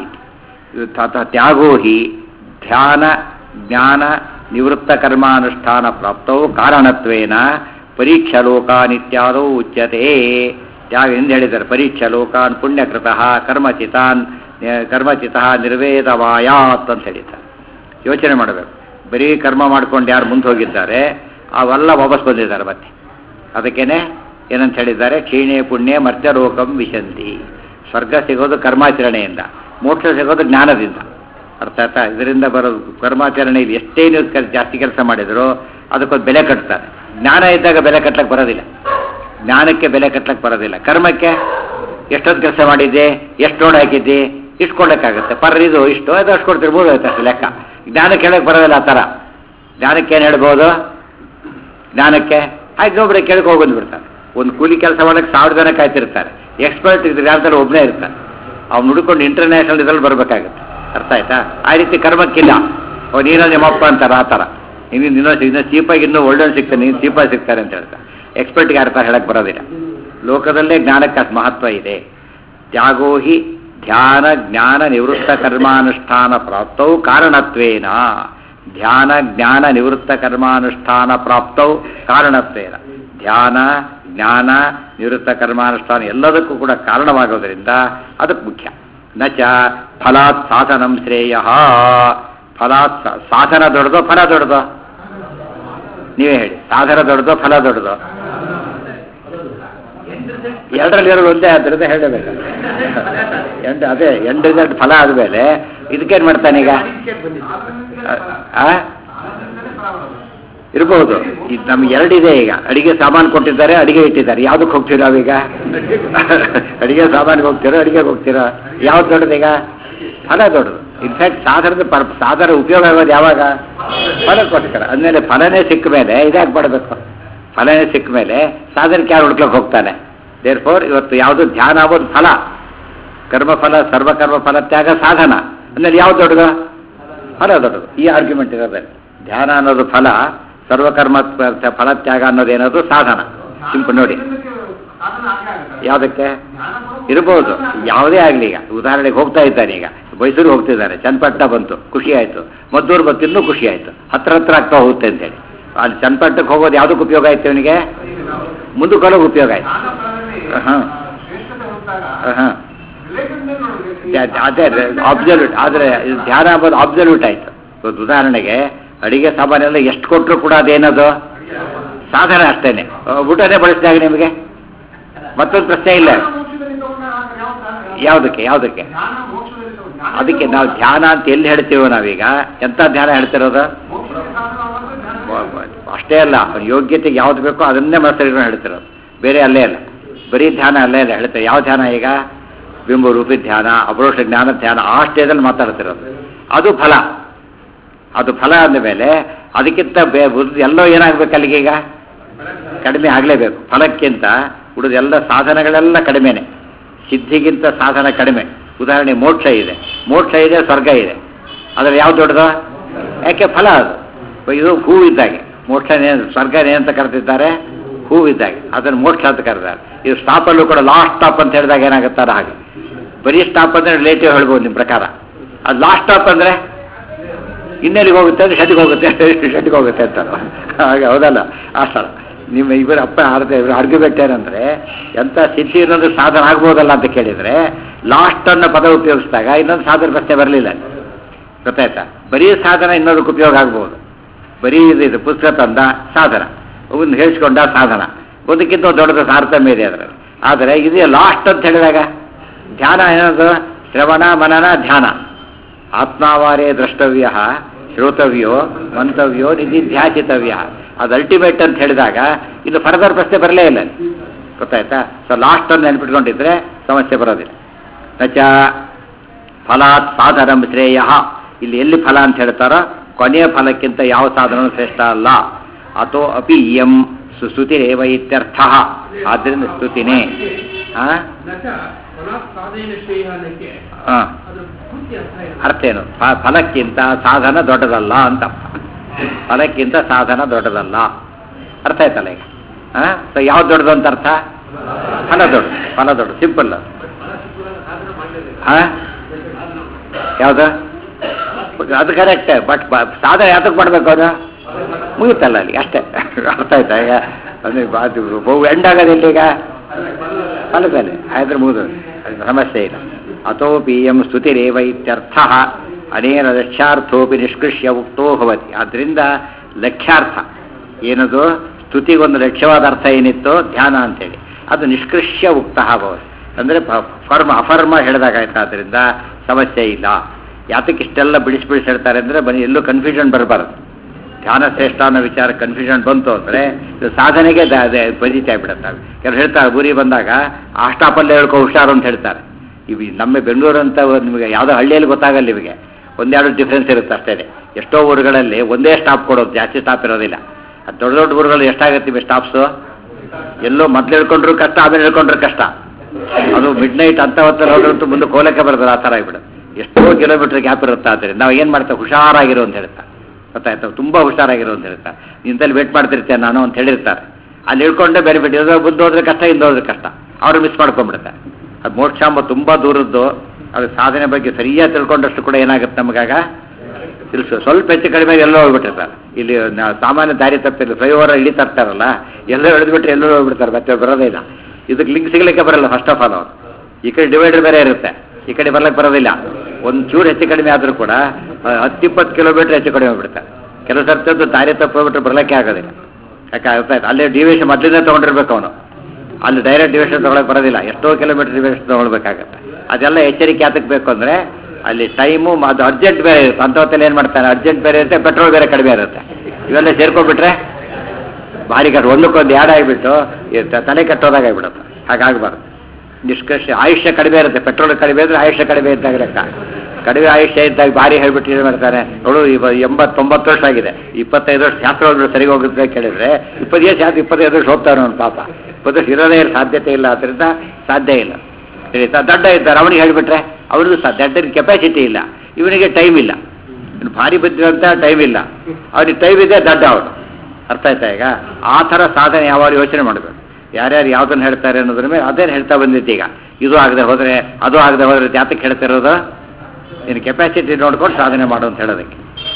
ತಥ ತ್ಯಾಗೋ ಹಿ ಧ್ಯಾನ ಜ್ಞಾನ ನಿವೃತ್ತ ಕರ್ಮಾನುಷ್ಠಾನ ಪ್ರಾಪ್ತವು ಕಾರಣತ್ವೇನ ಪರೀಕ್ಷಾ ಲೋಕಾನಿತ್ಯಾದೋ ಉಚ್ಯತೆ ತ್ಯಾಗ ಎಂದು ಹೇಳಿದ್ದಾರೆ ಪರೀಕ್ಷಾ ಲೋಕಾನ್ ಪುಣ್ಯಕೃತಃ ಕರ್ಮಚಿತಾನ್ ಕರ್ಮಚಿತಃ ನಿರ್ವೇದವಾಯಾತ್ ಅಂತ ಹೇಳಿದ್ದಾರೆ ಯೋಚನೆ ಮಾಡಬೇಕು ಬರೀ ಕರ್ಮ ಮಾಡ್ಕೊಂಡು ಯಾರು ಮುಂದೆ ಹೋಗಿದ್ದಾರೆ ಅವೆಲ್ಲ ವಾಪಸ್ ಬಂದಿದ್ದಾರೆ ಮತ್ತೆ ಅದಕ್ಕೇನೆ ಏನಂತ ಹೇಳಿದ್ದಾರೆ ಕ್ಷೀಣೆ ಪುಣ್ಯ ಮರ್ತ್ಯಲೋಕಂ ವಿಶಂತಿ ಸ್ವರ್ಗ ಸಿಗೋದು ಕರ್ಮಾಚರಣೆಯಿಂದ ಮೋಕ್ಷ ಸಿಗೋದು ಜ್ಞಾನದಿಂದ ಅರ್ಥ ಆಯ್ತಾ ಇದರಿಂದ ಬರೋದು ಕರ್ಮಾಚರಣೆಯಲ್ಲಿ ಎಷ್ಟೇ ನೀವು ಕ- ಜಾಸ್ತಿ ಕೆಲಸ ಮಾಡಿದ್ರು ಅದಕ್ಕೊಂದು ಬೆಲೆ ಕಟ್ತಾರೆ ಜ್ಞಾನ ಇದ್ದಾಗ ಬೆಲೆ ಕಟ್ಲಕ್ಕೆ ಬರೋದಿಲ್ಲ ಜ್ಞಾನಕ್ಕೆ ಬೆಲೆ ಕಟ್ಲಕ್ಕೆ ಬರೋದಿಲ್ಲ ಕರ್ಮಕ್ಕೆ ಎಷ್ಟೊತ್ತು ಕೆಲಸ ಮಾಡಿದ್ದೆ ಎಷ್ಟು ನೋಡ್ ಹಾಕಿದ್ದಿ ಇಷ್ಟು ಕೊಡ್ಲಿಕ್ಕಾಗುತ್ತೆ ಪರ್ ಇದು ಇಷ್ಟು ಅದು ಅಷ್ಟು ಕೊಡ್ತೀರಿ ಮೂರು ಆಯ್ತು ಅಷ್ಟು ಲೆಕ್ಕ ಜ್ಞಾನಕ್ಕೆ ಹೇಳಕ್ಕೆ ಬರೋದಿಲ್ಲ ಆ ಥರ ಜ್ಞಾನಕ್ಕೆ ಏನು ಹೇಳ್ಬೋದು ಜ್ಞಾನಕ್ಕೆ ಆಯ್ತು ಒಬ್ಬರೇ ಕೇಳಕ್ಕೆ ಹೋಗಿ ಬಿಡ್ತಾರೆ ಒಂದು ಕೂಲಿ ಕೆಲಸ ಮಾಡಕ್ಕೆ ಸಾವಿರ ಜನ ಕಾಯ್ತಿರ್ತಾರೆ ಎಕ್ಸ್ಪರ್ಟ್ ಇದ್ರೆ ಯಾರ್ದಾರು ಒಬ್ಬನೇ ಇರ್ತಾನೆ ಅವ್ನು ಹುಡ್ಕೊಂಡು ಇಂಟರ್ನ್ಯಾಷನಲ್ ಇದ್ರಲ್ಲಿ ಬರಬೇಕಾಗುತ್ತೆ ಅರ್ಥ ಆಯ್ತಾ ಆ ರೀತಿ ಕರ್ಮಕ್ಕಿಲ್ಲ ಅವ್ನು ನೀನೋ ನಿಮ್ಮಪ್ಪ ಅಂತಾರೆ ಆ ಥರ ಇನ್ನು ಇನ್ನೂ ಇನ್ನೂ ಚೀಪಾಗಿ ಇನ್ನೂ ಒಳ್ಳೆ ಸಿಗ್ತಾನೆ ನೀನು ಚೀಪಾಗಿ ಸಿಗ್ತಾರೆ ಅಂತ ಹೇಳ್ತಾರೆ ಎಕ್ಸ್ಪರ್ಟ್ಗೆ ಅರ್ಥ ಹೇಳಕ್ಕೆ ಬರೋದಿಲ್ಲ ಲೋಕದಲ್ಲೇ ಜ್ಞಾನಕ್ಕೆ ಅಷ್ಟು ಮಹತ್ವ ಇದೆ ತ್ಯಾಗೋ ಹಿ ಧ್ಯಾನ ಜ್ಞಾನ ನಿವೃತ್ತ ಕರ್ಮಾನುಷ್ಠಾನ ಪ್ರಾಪ್ತವು ಕಾರಣತ್ವೇನ ಧ್ಯಾನ ಜ್ಞಾನ ನಿವೃತ್ತ ಕರ್ಮಾನುಷ್ಠಾನ ಪ್ರಾಪ್ತವು ಕಾರಣತ್ವೇನ ಧ್ಯಾನ ಜ್ಞಾನ ನಿವೃತ್ತ ಕರ್ಮಾನುಷ್ಠಾನ ಎಲ್ಲದಕ್ಕೂ ಕೂಡ ಕಾರಣವಾಗೋದ್ರಿಂದ ಅದಕ್ಕೆ ಮುಖ್ಯ ನ ಚ ಫಲಾತ್ ಸಾಧನಂ ಶ್ರೇಯ ಫಲಾತ್ ಸಾ- ಸಾಧನ ದೊಡ್ಡದೋ ಫಲ ದೊಡ್ಡದೋ ನೀವೇ ಹೇಳಿ ಸಾಧನ ದೊಡ್ಡದೋ ಫಲ ದೊಡ್ಡದೋ ಎರಡರಲ್ಲಿ ಎರಡು ಒಂದೇ ಆದ್ದರಿಂದ ಹೇಳಬೇಕು ಎಂಟು ಅದೇ ಎಂಟು ರಿಸಲ್ಟ್ ಫಲ ಆದಮೇಲೆ ಇದಕ್ಕೇನು ಮಾಡ್ತಾನೆ ಈಗ ಆ? ಇರ್ಬೋದು ಇದು ನಮ್ಗೆ ಎರಡಿದೆ ಈಗ ಅಡಿಗೆ ಸಾಮಾನು ಕೊಟ್ಟಿದ್ದಾರೆ ಅಡಿಗೆ ಇಟ್ಟಿದ್ದಾರೆ ಯಾವುದಕ್ಕೆ ಹೋಗ್ತೀವಿ ನಾವೀಗ ಅಡಿಗೆ ಸಾಮಾನಿಗೆ ಹೋಗ್ತೀರೋ ಅಡಿಗೆಗೆ ಹೋಗ್ತೀರೋ ಯಾವ್ದು ದೊಡ್ಡದು ಈಗ ಫಲ ದೊಡ್ಡದು ಇನ್ಫ್ಯಾಕ್ಟ್ ಸಾಧನದ ಪರ್ ಸಾಧನ ಉಪಯೋಗ ಆಗೋದು ಯಾವಾಗ ಫಲಕ್ಕೋಸ್ಕರ ಅಂದಮೇಲೆ ಫಲನೇ ಸಿಕ್ಕ ಮೇಲೆ ಇದ್ಯಾಕೆ ಮಾಡಬೇಕು ಫಲನೇ ಸಿಕ್ಕ ಮೇಲೆ ಸಾಧನಕ್ಕೆ ಯಾರು ಹುಡ್ಕ್ಲಕ್ಕೆ ಹೋಗ್ತಾನೆ ದೇರ್ ಫೋರ್ ಇವತ್ತು ಯಾವುದು ಧ್ಯಾನ ಆಗೋದು ಫಲ ಕರ್ಮಫಲ ಸರ್ವಕರ್ಮ ಫಲ ತ್ಯಾಗ ಸಾಧನ ಅಂದ್ಮೇಲೆ ಯಾವ್ದು ದೊಡ್ಡದು ಫಲ ದೊಡ್ಡದು ಈ ಆರ್ಗ್ಯುಮೆಂಟ್ ಇರೋದೇ ಧ್ಯಾನ ಅನ್ನೋದು ಫಲ ಸರ್ವಕರ್ಮ ತ- ಫಲ ತ್ಯಾಗ ಅನ್ನೋದೇನದು ಸಾಧನ ಸಿಂಪಲ್ ನೋಡಿ ಯಾವುದಕ್ಕೆ ಇರ್ಬೋದು ಯಾವುದೇ ಆಗಲಿ ಈಗ ಉದಾಹರಣೆಗೆ ಹೋಗ್ತಾ ಇದ್ದಾನೆ ಈಗ ಮೈಸೂರು ಹೋಗ್ತಿದ್ದಾನೆ ಚನ್ನಪಟ್ಟಣ ಬಂತು ಖುಷಿ ಆಯಿತು ಮದ್ದೂರು ಬಂತು ಇನ್ನೂ ಖುಷಿ ಆಯಿತು ಹತ್ರ ಹತ್ರ ಆಗ್ತಾ ಹೋಗುತ್ತೆ ಅಂತೇಳಿ ಅಲ್ಲಿ ಚನ್ನಪಟ್ಟಣಕ್ಕೆ ಹೋಗೋದು ಯಾವುದಕ್ಕೆ ಉಪಯೋಗ ಆಯ್ತು ಅವನಿಗೆ ಮುಂದಕ್ಕೆ ಹೋಗೋಕೆ ಉಪಯೋಗ ಆಯ್ತು ಹಾಂ ಹಾಂ ಅದೇ ಅಬ್ಸಲ್ಯೂಟ್ ಆದರೆ ಧ್ಯಾನ ಅಂಬೋದು ಅಬ್ಸಲ್ಯೂಟ್ ಆಯ್ತು ಇವತ್ತು ಉದಾಹರಣೆಗೆ ಅಡಿಗೆ ಸಾಮಾನೆಲ್ಲ ಎಷ್ಟು ಕೊಟ್ಟರು ಕೂಡ ಅದೇನದು ಸಾಧನ ಅಷ್ಟೇನೆ ಊಟನೇ ಬಳಸಿದಾಗ ನಿಮಗೆ ಮತ್ತೊಂದು ಪ್ರಶ್ನೆ ಇಲ್ಲ ಯಾವುದಕ್ಕೆ ಯಾವುದಕ್ಕೆ ಅದಕ್ಕೆ ನಾವು ಧ್ಯಾನ ಅಂತ ಎಲ್ಲಿ ಹೇಳ್ತೀವೋ ನಾವೀಗ ಎಂಥ ಧ್ಯಾನ ಹೇಳ್ತಿರೋದು ಅಷ್ಟೇ ಅಲ್ಲ ಅವ್ನ ಯೋಗ್ಯತೆಗೆ ಯಾವ್ದು ಬೇಕೋ ಅದನ್ನೇ ಮನಸ್ಸಲ್ಲಿ ಹೇಳ್ತಿರೋದು ಬೇರೆ ಅಲ್ಲೇ ಅಲ್ಲ ಬರೀ ಧ್ಯಾನ ಅಲ್ಲೇ ಅಲ್ಲ ಹೇಳ್ತಾರೆ ಯಾವ ಧ್ಯಾನ ಈಗ ಬಿಂಬ ರೂಪಿ ಧ್ಯಾನ ಅಪರೋಷ ಜ್ಞಾನ ಧ್ಯಾನ ಆ ಸ್ಟೇಜಲ್ಲಿ ಮಾತಾಡ್ತಿರೋದು ಅದು ಫಲ ಅದು ಫಲ ಅಂದಮೇಲೆ ಅದಕ್ಕಿಂತ ಬೇ ಉಳ್ದ ಎಲ್ಲೋ ಏನಾಗಬೇಕು ಅಲ್ಲಿಗೆ ಈಗ ಕಡಿಮೆ ಆಗಲೇಬೇಕು ಫಲಕ್ಕಿಂತ ಉಳಿದ ಎಲ್ಲ ಸಾಧನಗಳೆಲ್ಲ ಕಡಿಮೆನೆ ಸಿದ್ಧಿಗಿಂತ ಸಾಧನ ಕಡಿಮೆ ಉದಾಹರಣೆ ಮೋಕ್ಷ ಇದೆ ಮೋಕ್ಷ ಇದೆ ಸ್ವರ್ಗ ಇದೆ ಆದರೆ ಯಾವ್ದು ದೊಡ್ಡದು ಯಾಕೆ ಫಲ ಅದು ಇದು ಹೂವಿದ್ದಾಗೆ ಮೋಕ್ಷನೇ ಸ್ವರ್ಗ ಏನಂತ ಕರೆದಿದ್ದಾರೆ ಹೂವಿದ್ದಾಗೆ ಅದನ್ನು ಮೋಕ್ಷ ಅಂತ ಕರೆದಾರೆ ಇದು ಸ್ಟಾಪಲ್ಲೂ ಕೂಡ ಲಾಸ್ಟ್ ಸ್ಟಾಪ್ ಅಂತ ಹೇಳಿದಾಗ ಏನಾಗುತ್ತಾರ ಹಾಗೆ ಬರೀ ಸ್ಟಾಪ್ ಅಂದರೆ ರಿಲೇಟಿವ್ ಹೇಳ್ಬೋದು ನಿಮ್ಮ ಪ್ರಕಾರ ಅದು ಲಾಸ್ಟ್ ಸ್ಟಾಪ್ ಅಂದರೆ ಇನ್ನೆಲ್ಲಿಗೆ ಹೋಗುತ್ತೆ ಅಂದ್ರೆ ಶೆಟ್ಟಿಗೆ ಹೋಗುತ್ತೆ ಶೆಟ್ಟಿಗೆ ಹೋಗುತ್ತೆ ಅಂತ ಹಾಗೆ ಹೌದಲ್ಲ ಆ ಸ್ಥಳ ನಿಮ್ಮ ಇಬ್ಬರು ಅಪ್ಪ ಆಡ್ತಾ ಇವರು ಆರ್ಗ್ಯುಮೆಂಟ್ ಏನಂದ್ರೆ ಎಂಥ ಸಿದ್ಧಿ ಇನ್ನೊಂದು ಸಾಧನ ಆಗ್ಬೋದಲ್ಲ ಅಂತ ಕೇಳಿದರೆ ಲಾಸ್ಟ್ ಅನ್ನೋ ಪದ ಉಪಯೋಗಿಸಿದಾಗ ಇನ್ನೊಂದು ಸಾಧನ ಪ್ರಶ್ನೆ ಬರಲಿಲ್ಲ ಗೊತ್ತಾಯ್ತಾ ಬರೀ ಸಾಧನ ಇನ್ನೊಂದಕ್ಕೆ ಉಪಯೋಗ ಆಗ್ಬೋದು ಬರೀ ಇದು ಇದು ಪುಸ್ತಕ ತಂದ ಸಾಧನ ಒಂದು ಹೇಳಿಸ್ಕೊಂಡ ಸಾಧನ ಒಂದಕ್ಕಿಂತ ಒಂದು ದೊಡ್ಡದು ತಾರತಮ್ಯ ಇದೆ ಅದರಲ್ಲಿ ಆದರೆ ಇದು ಲಾಸ್ಟ್ ಅಂತ ಹೇಳಿದಾಗ ಧ್ಯಾನ ಏನದು ಶ್ರವಣ ಮನನ ಧ್ಯಾನ ಆತ್ಮಾವಾರೇ ದ್ರಷ್ಟವ್ಯ ಶ್ರೋತವ್ಯೋ ಮಂತವ್ಯೋ ನಿಧಿ ಧ್ಯಾಚಿತವ್ಯ ಅದು ಅಲ್ಟಿಮೇಟ್ ಅಂತ ಹೇಳಿದಾಗ ಇದು ಫರ್ದರ್ ಪ್ರಶ್ನೆ ಬರಲೇ ಇಲ್ಲ ಗೊತ್ತಾಯ್ತಾ ಸೊ ಲಾಸ್ಟನ್ನು ನೆನ್ಪಿಟ್ಕೊಂಡಿದ್ರೆ ಸಮಸ್ಯೆ ಬರೋದಿಲ್ಲ ನಚ ಫಲಾತ್ ಸಾಧನ ಶ್ರೇಯ ಇಲ್ಲಿ ಎಲ್ಲಿ ಫಲ ಅಂತ ಹೇಳ್ತಾರೋ ಕೊನೆಯ ಫಲಕ್ಕಿಂತ ಯಾವ ಸಾಧನವೂ ಶ್ರೇಷ್ಠ ಅಲ್ಲ ಅಥೋ ಅಪಿ ಇಯಂ ಸುಸ್ತುತಿರೇವ ಇತ್ಯರ್ಥ ಆದ್ದರಿಂದ ಸ್ತುತಿನೇ ಆ? ನಚ ಫಲಾತ್ ಸಾಧನೆಯ ಶ್ರೇಯ ಅನ್ನಕ್ಕೆ ಆ. ಅದು ಪೂರ್ತಿ ಅರ್ಥ ಇಲ್ಲ ಅರ್ಥ ಏನು ಫ- ಫಲಕ್ಕಿಂತ ಸಾಧನ ದೊಡ್ಡದಲ್ಲ ಅಂತ ಅರ್ಥ. ಫಲಕ್ಕಿಂತ ಸಾಧನ ದೊಡ್ಡದಲ್ಲ ಅರ್ಥ ಆಯ್ತಲ್ಲ ಈಗ ಸೊ ಯಾವ್ದು ದೊಡ್ಡದು ಅಂತ ಅರ್ಥ ಫಲ ದೊಡ್ಡ ಫಲ ದೊಡ್ಡ ಸಿಂಪಲ್ ಫಲ ಸಿಕ್ಕುವಾಗ ಸಾಧನ ಮಾಡಲೇಬೇಕು ಹಾ ಯಾವ್ದು ಅದು ಕರೆಕ್ಟ್ ಬಟ್ ಸಾಧನೆ ಯಾತಕ್ಕೆ ಮಾಡ್ಬೇಕು ಅದು ಮುಗಿತಲ್ಲ ಅಲ್ಲಿ ಅಷ್ಟೇ ಅರ್ಥ ಆಯ್ತಾ ಈಗ ಅಂದ್ರೆ ಅದು ಬಹು ಎಂಡ್ ಆಗೋದಿಲ್ಲ ಈಗ ಫಲದಲ್ಲಿ ಆಯ್ತು ಮುಗಿದು ಅದು ಸಮಸ್ಯೆ ಇಲ್ಲ ಅಥೋಪಿ ಎಂ ಸ್ತುತಿರೇವ ಇತ್ಯರ್ಥ ಅನೇನ ಲಕ್ಷ್ಯಾರ್ಥೋಪಿ ನಿಷ್ಕೃಷ್ಯ ಉಕ್ತೋ ಭವತಿ ಆದ್ದರಿಂದ ಲಕ್ಷ್ಯಾರ್ಥ ಏನದು ಸ್ತುತಿಗೊಂದು ಲಕ್ಷ್ಯವಾದ ಅರ್ಥ ಏನಿತ್ತು ಧ್ಯಾನ ಅಂತೇಳಿ ಅದು ನಿಷ್ಕೃಷ್ಯ ಉಕ್ತ ಭವತಿ ಅಂದರೆ ಫರ್ಮ ಅಫರ್ಮ ಹೇಳಿದಾಗಾಯ್ತು ಆದ್ದರಿಂದ ಸಮಸ್ಯೆ ಇಲ್ಲ ಯಾತಕ್ಕೆ ಇಷ್ಟೆಲ್ಲ ಬಿಡಿಸಿ ಬಿಡಿಸಿ ಹೇಳ್ತಾರೆ ಅಂದರೆ ಬನ್ನಿ ಎಲ್ಲೂ ಕನ್ಫ್ಯೂಷನ್ ಬರಬಾರದು ಧ್ಯಾನ ಶ್ರೇಷ್ಠ ಅನ್ನೋ ವಿಚಾರ ಕನ್ಫ್ಯೂಷನ್ ಬಂತು ಅಂದರೆ ಇದು ಸಾಧನೆಗೆ ಬಜಿತ ಆಗ್ಬಿಡುತ್ತೆ ಕೆಲವರು ಹೇಳ್ತಾರೆ ಊರಿ ಬಂದಾಗ ಆ ಸ್ಟಾಪಲ್ಲೇ ಹೇಳ್ಕೊ ಹುಷಾರು ಅಂತ ಹೇಳ್ತಾರೆ ಇವು ನಮ್ಮ ಬೆಂಗಳೂರು ಅಂತ ಒಂದು ನಿಮಗೆ ಯಾವುದೋ ಹಳ್ಳಿಯಲ್ಲಿ ಗೊತ್ತಾಗಲ್ಲ ನಿಮಗೆ ಒಂದೆರಡು ಡಿಫ್ರೆನ್ಸ್ ಇರುತ್ತೆ ಅಷ್ಟೇ ಎಷ್ಟೋ ಊರುಗಳಲ್ಲಿ ಒಂದೇ ಸ್ಟಾಪ್ ಕೊಡೋದು ಜಾಸ್ತಿ ಸ್ಟಾಪ್ ಇರೋದಿಲ್ಲ ಅದು ದೊಡ್ಡ ದೊಡ್ಡ ಊರುಗಳು ಎಷ್ಟಾಗತ್ತೆ ಇವೆ ಸ್ಟಾಪ್ಸು ಎಲ್ಲೋ ಮೊದಲು ಹೇಳ್ಕೊಂಡ್ರು ಕಷ್ಟ ಆಮೇಲೆ ಹೇಳ್ಕೊಂಡ್ರು ಕಷ್ಟ ಅದು ಮಿಡ್ ನೈಟ್ ಅಂತ ಹೊತ್ತಲ್ಲಿ ಹೋದ್ರಂತೂ ಮುಂದೆ ಕೋಲಕ್ಕೆ ಬರ್ತದೆ ಆ ಥರ ಆಗ್ಬಿಡುತ್ತೆ ಎಷ್ಟೋ ಕಿಲೋಮೀಟರ್ ಗ್ಯಾಪ್ ಇರುತ್ತೆ ಆದರೆ ನಾವು ಏನು ಮಾಡ್ತೇವೆ ಹುಷಾರಾಗಿರೋ ಅಂತ ಹೇಳ್ತಾ ಗೊತ್ತಾಯ್ತು ತುಂಬ ಹುಷಾರಾಗಿರೋ ಅಂತ ಹೇಳ್ತಾರೆ ನಿಂತಲ್ಲಿ ವೇಟ್ ಮಾಡ್ತಿರ್ತೇನೆ ನಾನು ಅಂತ ಹೇಳಿರ್ತಾರೆ ಅಲ್ಲಿ ಇಳ್ಕೊಂಡೆ ಬೇರೆ ಬಿಟ್ಟು ಇರೋ ಮುಂದೆ ಹೋದ್ರೆ ಕಷ್ಟ ಹಿಂದೆ ಹೋದ್ರೆ ಕಷ್ಟ ಅವರು ಮಿಸ್ ಮಾಡ್ಕೊಂಡ್ಬಿಡುತ್ತೆ ಅದು ಮೋಕ್ಷಾಂಬ ತುಂಬ ದೂರದ್ದು ಅದು ಸಾಧನೆ ಬಗ್ಗೆ ಸರಿಯಾಗಿ ತಿಳ್ಕೊಂಡಷ್ಟು ಕೂಡ ಏನಾಗುತ್ತೆ ನಮಗಾಗ ತಿಳಿಸು ಸ್ವಲ್ಪ ಹೆಚ್ಚು ಕಡಿಮೆ ಎಲ್ಲೋ ಹೋಗ್ಬಿಟ್ಟಿರ್ತಾರೆ ಇಲ್ಲಿ ನಾ- ಸಾಮಾನ್ಯ ದಾರಿ ತಪ್ಪಿಲ್ಲ ಫ್ಲೈಓವರ್ ಇಳಿ ತರ್ತಾರಲ್ಲ ಎಲ್ಲೋ ಎಳೆದ್ಬಿಟ್ರೆ ಎಲ್ಲೋ ಹೋಗ್ಬಿಡ್ತಾರೆ ಮತ್ತೆ ಬರೋದೇ ಇಲ್ಲ ಇದಕ್ಕೆ ಲಿಂಕ್ ಸಿಗ್ಲಿಕ್ಕೆ ಬರಲ್ಲ ಫಸ್ಟ್ ಆಫ್ ಆಲ್ ಅವರು ಈ ಕಡೆ ಡಿವೈಡರ್ ಬೇರೆ ಇರುತ್ತೆ ಈ ಕಡೆ ಬರ್ಲಿಕ್ಕೆ ಬರೋದಿಲ್ಲ ಒಂದು ಚೂರು ಹೆಚ್ಚು ಕಡಿಮೆ ಆದರೂ ಕೂಡ ಹತ್ತಿಪ್ಪತ್ತು ಕಿಲೋಮೀಟರ್ ಹೆಚ್ಚು ಕಡಿಮೆ ಹೋಗ್ಬಿಡುತ್ತೆ ಕೆಲವು ಸರ್ತಿ ದಾರಿ ತಪ್ಪು ಹೋಗ್ಬಿಟ್ರೆ ಬರಲಿಕ್ಕೆ ಆಗೋದಿಲ್ಲ ಯಾಕೆ ಅರ್ಥ ಆಯ್ತು ಅಲ್ಲೇ ಡಿವಿಷನ್ ಮೊದಲಿಂದ ತೊಗೊಂಡಿರ್ಬೇಕು ಅವನು ಅಲ್ಲಿ ಡೈರೆಕ್ಟ್ ಡಿವಿಷನ್ ತೊಗೊಳಕ್ಕೆ ಬರೋದಿಲ್ಲ ಎಷ್ಟೋ ಕಿಲೋಮೀಟರ್ ಡಿವಿಷನ್ ತೊಗೊಳ್ಬೇಕಾಗತ್ತೆ ಅದೆಲ್ಲ ಎಚ್ಚರಿಕೆ ಯಾತಕ್ಕೆ ಬೇಕು ಅಂದರೆ ಅಲ್ಲಿ ಟೈಮು ಅದು ಅರ್ಜೆಂಟ್ ಬೇರೆ ಇರುತ್ತೆ ಅಂಥವತ್ತಲ್ಲಿ ಏನು ಮಾಡ್ತಾನೆ ಅರ್ಜೆಂಟ್ ಬೇರೆ ಇರುತ್ತೆ ಪೆಟ್ರೋಲ್ ಬೇರೆ ಕಡಿಮೆ ಇರುತ್ತೆ ಇವೆಲ್ಲ ಸೇರ್ಕೊಂಡ್ಬಿಟ್ರೆ ಭಾರಿ ಕಟ್ಟು ಒಂದಕ್ಕೊಂದು ಯಾಡ್ ಆಗಿಬಿಟ್ಟು ಈ ತ- ತಲೆ ಕಟ್ಟೋದಾಗ ಆಗಿಬಿಡುತ್ತೆ ಹಾಗಾಗಬಾರ್ದು ನಿಷ್ಕರ್ಷ ಆಯುಷ್ಯ ಕಡಿಮೆ ಇರುತ್ತೆ ಪೆಟ್ರೋಲ್ ಕಡಿಮೆ ಇದ್ರೆ ಆಯುಷ್ಯ ಕಡಿಮೆ ಇದ್ದಾಗ ಲೆಕ್ಕ ಕಡಿಮೆ ಆಯುಷ್ಯ ಇದ್ದಾಗ ಭಾರಿ ಹೇಳ್ಬಿಟ್ಟು ಏನು ಮಾಡ್ತಾನೆ ನೋಡು ಇವ ಎಂಬತ್ತೊಂಬತ್ತು ವರ್ಷ ಆಗಿದೆ ಇಪ್ಪತ್ತೈದು ವರ್ಷ ಶಾಸ್ತ್ರ ಹೋದ್ರೆ ಸರಿ ಹೋಗುತ್ತೆ ಅಂತ ಕೇಳಿದ್ರೆ ಇಪ್ಪತ್ತು ವರ್ಷ ಆಯ್ತು ಇಪ್ಪತ್ತೈದು ವರ್ಷ ಹೋಗ್ತಾನೆ ಅವನು ಪಾಪ ಇಪ್ಪತ್ತು ವರ್ಷ ಇರೋದೇ ಇರೋ ಸಾಧ್ಯತೆ ಇಲ್ಲ ಅದರಿಂದ ಸಾಧ್ಯ ಇಲ್ಲ ತಿಳಿತಾ ದಡ್ಡ ಇದ್ದಾರೆ ಅವನಿಗೆ ಹೇಳಿಬಿಟ್ರೆ ಅವ್ರಿಗೂ ಸಹ ದಡ್ಡನ ಕೆಪಾಸಿಟಿ ಇಲ್ಲ ಇವನಿಗೆ ಟೈಮ್ ಇಲ್ಲ ಇವ್ನು ಭಾರಿ ಬುದ್ಧಿವಂತ ಟೈಮ್ ಇಲ್ಲ ಅವ್ರಿಗೆ ಟೈಮ್ ಇದೆ ದಡ್ಡ ಅವನು ಅರ್ಥ ಆಯ್ತಾ ಈಗ ಆ ಥರ ಸಾಧನೆ ಯಾವಾಗ ಯೋಚನೆ ಮಾಡಬೇಕು ಯಾರ್ಯಾರು ಯಾವ್ದನ್ನ ಹೇಳ್ತಾರೆ ಅನ್ನೋದ್ರ ಮೇಲೆ ಅದೇನು ಹೇಳ್ತಾ ಬಂದಿತ್ತು ಈಗ ಇದು ಆಗದೆ ಹೋದರೆ ಅದು ಆಗದೆ ಹೋದರೆ ಜಾತಕ್ಕೆ ಹೇಳ್ತಿರೋದು ನಿನ್ನ ಕೆಪಾಸಿಟಿ ನೋಡ್ಕೊಂಡು ಸಾಧನೆ ಮಾಡು ಅಂತ ಹೇಳೋದಕ್ಕೆ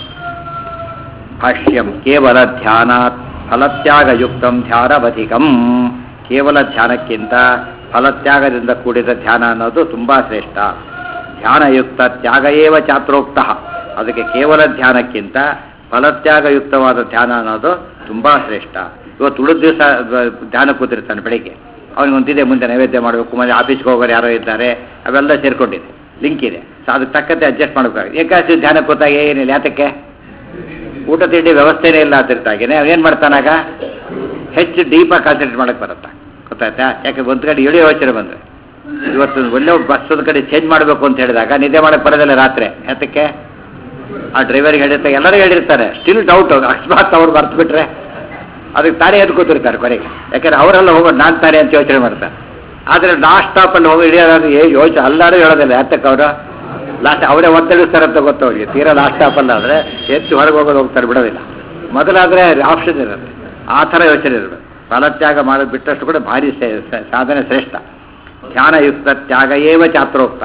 ಭಾಷ್ಯಂ ಕೇವಲ ಧ್ಯಾನ ಫಲತ್ಯಾಗಯುಕ್ತಂ ಧ್ಯಾನವಧಿಕಂ ಕೇವಲ ಧ್ಯಾನಕ್ಕಿಂತ ಫಲತ್ಯಾಗದಿಂದ ಕೂಡಿದ ಧ್ಯಾನ ಅನ್ನೋದು ತುಂಬಾ ಶ್ರೇಷ್ಠ ಧ್ಯಾನಯುಕ್ತ ತ್ಯಾಗ ಏವ ಚಾತ್ರೋಕ್ತ ಅದಕ್ಕೆ ಕೇವಲ ಧ್ಯಾನಕ್ಕಿಂತ ಫಲತ್ಯಾಗಯುಕ್ತವಾದ ಧ್ಯಾನ ಅನ್ನೋದು ತುಂಬಾ ಶ್ರೇಷ್ಠ ಇವತ್ತು ಉಳಿದ ದಿವಸ ಧ್ಯಾನ ಕೂತಿರ್ತಾನೆ ಬೆಳಿಗ್ಗೆ ಅವನಿಗೆ ಒಂದಿದೆ ಮುಂದೆ ನೈವೇದ್ಯ ಮಾಡಬೇಕು ಮತ್ತೆ ಆಫೀಸ್ಗೆ ಹೋಗೋರು ಯಾರೋ ಇದ್ದಾರೆ ಅವೆಲ್ಲ ಸೇರ್ಕೊಂಡಿದೆ ಲಿಂಕ್ ಇದೆ ಸೊ ಅದಕ್ಕೆ ತಕ್ಕಂತೆ ಅಡ್ಜಸ್ಟ್ ಮಾಡಬೇಕಾಗುತ್ತೆ ಏಕಾಸಿ ಧ್ಯಾನ ಕೂತಾಗ ಏನಿಲ್ಲ ಯಾತಕ್ಕೆ ಊಟ ತಿಂಡಿ ವ್ಯವಸ್ಥೆನೇ ಇಲ್ಲ ಅಂತಿರ್ತಾಗೇನೆ ಏನು ಮಾಡ್ತಾನಾಗ ಹೆಚ್ಚು ಡೀಪಾಗಿ ಕಾನ್ಸಂಟ್ರೇಟ್ ಮಾಡಕ್ಕೆ ಬರುತ್ತಾ ಗೊತ್ತಾಯ್ತಾ ಯಾಕೆ ಒಂದು ಕಡೆ ಇಳಿಯೋ ಯೋಚನೆ ಬಂದರೆ ಇವತ್ತು ಒಳ್ಳೆ ಬಸ್ ಒಂದು ಕಡೆ ಚೇಂಜ್ ಮಾಡಬೇಕು ಅಂತ ಹೇಳಿದಾಗ ನಿದ್ದೆ ಮಾಡಕ್ಕೆ ಬರೋದಿಲ್ಲ ರಾತ್ರಿ ಯಾತಕ್ಕೆ ಆ ಡ್ರೈವರ್ಗೆ ಹೇಳಿರ್ತಾರೆ ಎಲ್ಲರೂ ಹೇಳಿರ್ತಾರೆ ಸ್ಟಿಲ್ ಡೌಟ್ ಅಕಸ್ಮಾತ್ ಅವ್ರು ಬರ್ತು ಬಿಟ್ರೆ ಅದಕ್ಕೆ ತಾನೇ ಎದ್ದು ಕೂತಿರ್ತಾರೆ ಕೊನೆಗೆ ಯಾಕಂದ್ರೆ ಅವರೆಲ್ಲ ಹೋಗೋದು ನಾನು ತಾನೇ ಅಂತ ಯೋಚನೆ ಮಾಡ್ತಾರೆ ಆದರೆ ಲಾಸ್ಟ್ ಸ್ಟಾಪಲ್ಲಿ ಹೋಗಿ ಇಳಿಯೋದಾದ್ರೆ ಏ ಯೋಚನೆ ಎಲ್ಲರೂ ಹೇಳೋದಿಲ್ಲ ಯಾತಕ್ಕೆ ಅವರು ಲಾಸ್ಟ್ ಅವರೇ ಒತ್ತಡಿಸ್ತಾರೆ ಅಂತ ಗೊತ್ತು ಅವ್ರಿಗೆ ತೀರಾ ಲಾಸ್ಟ್ ಸ್ಟಾಪಲ್ಲಿ ಆದರೆ ಎತ್ತು ಹೊರಗೆ ಹೋಗೋದು ಹೋಗ್ತಾರೆ ಬಿಡೋದಿಲ್ಲ ಮೊದಲಾದರೆ ಆಪ್ಷನ್ ಇರುತ್ತೆ ಆ ಥರ ಯೋಚನೆ ಇರಬೇಕು ಫಲತ್ಯಾಗ ಮಾಡೋದು ಬಿಟ್ಟಷ್ಟು ಕೂಡ ಭಾರಿ ಸೇ- ಸೇ- ಸಾಧನೆ ಶ್ರೇಷ್ಠ ಧ್ಯಾನಯುಕ್ತ ತ್ಯಾಗ ಏವ ಚಾತ್ರೋಕ್ತ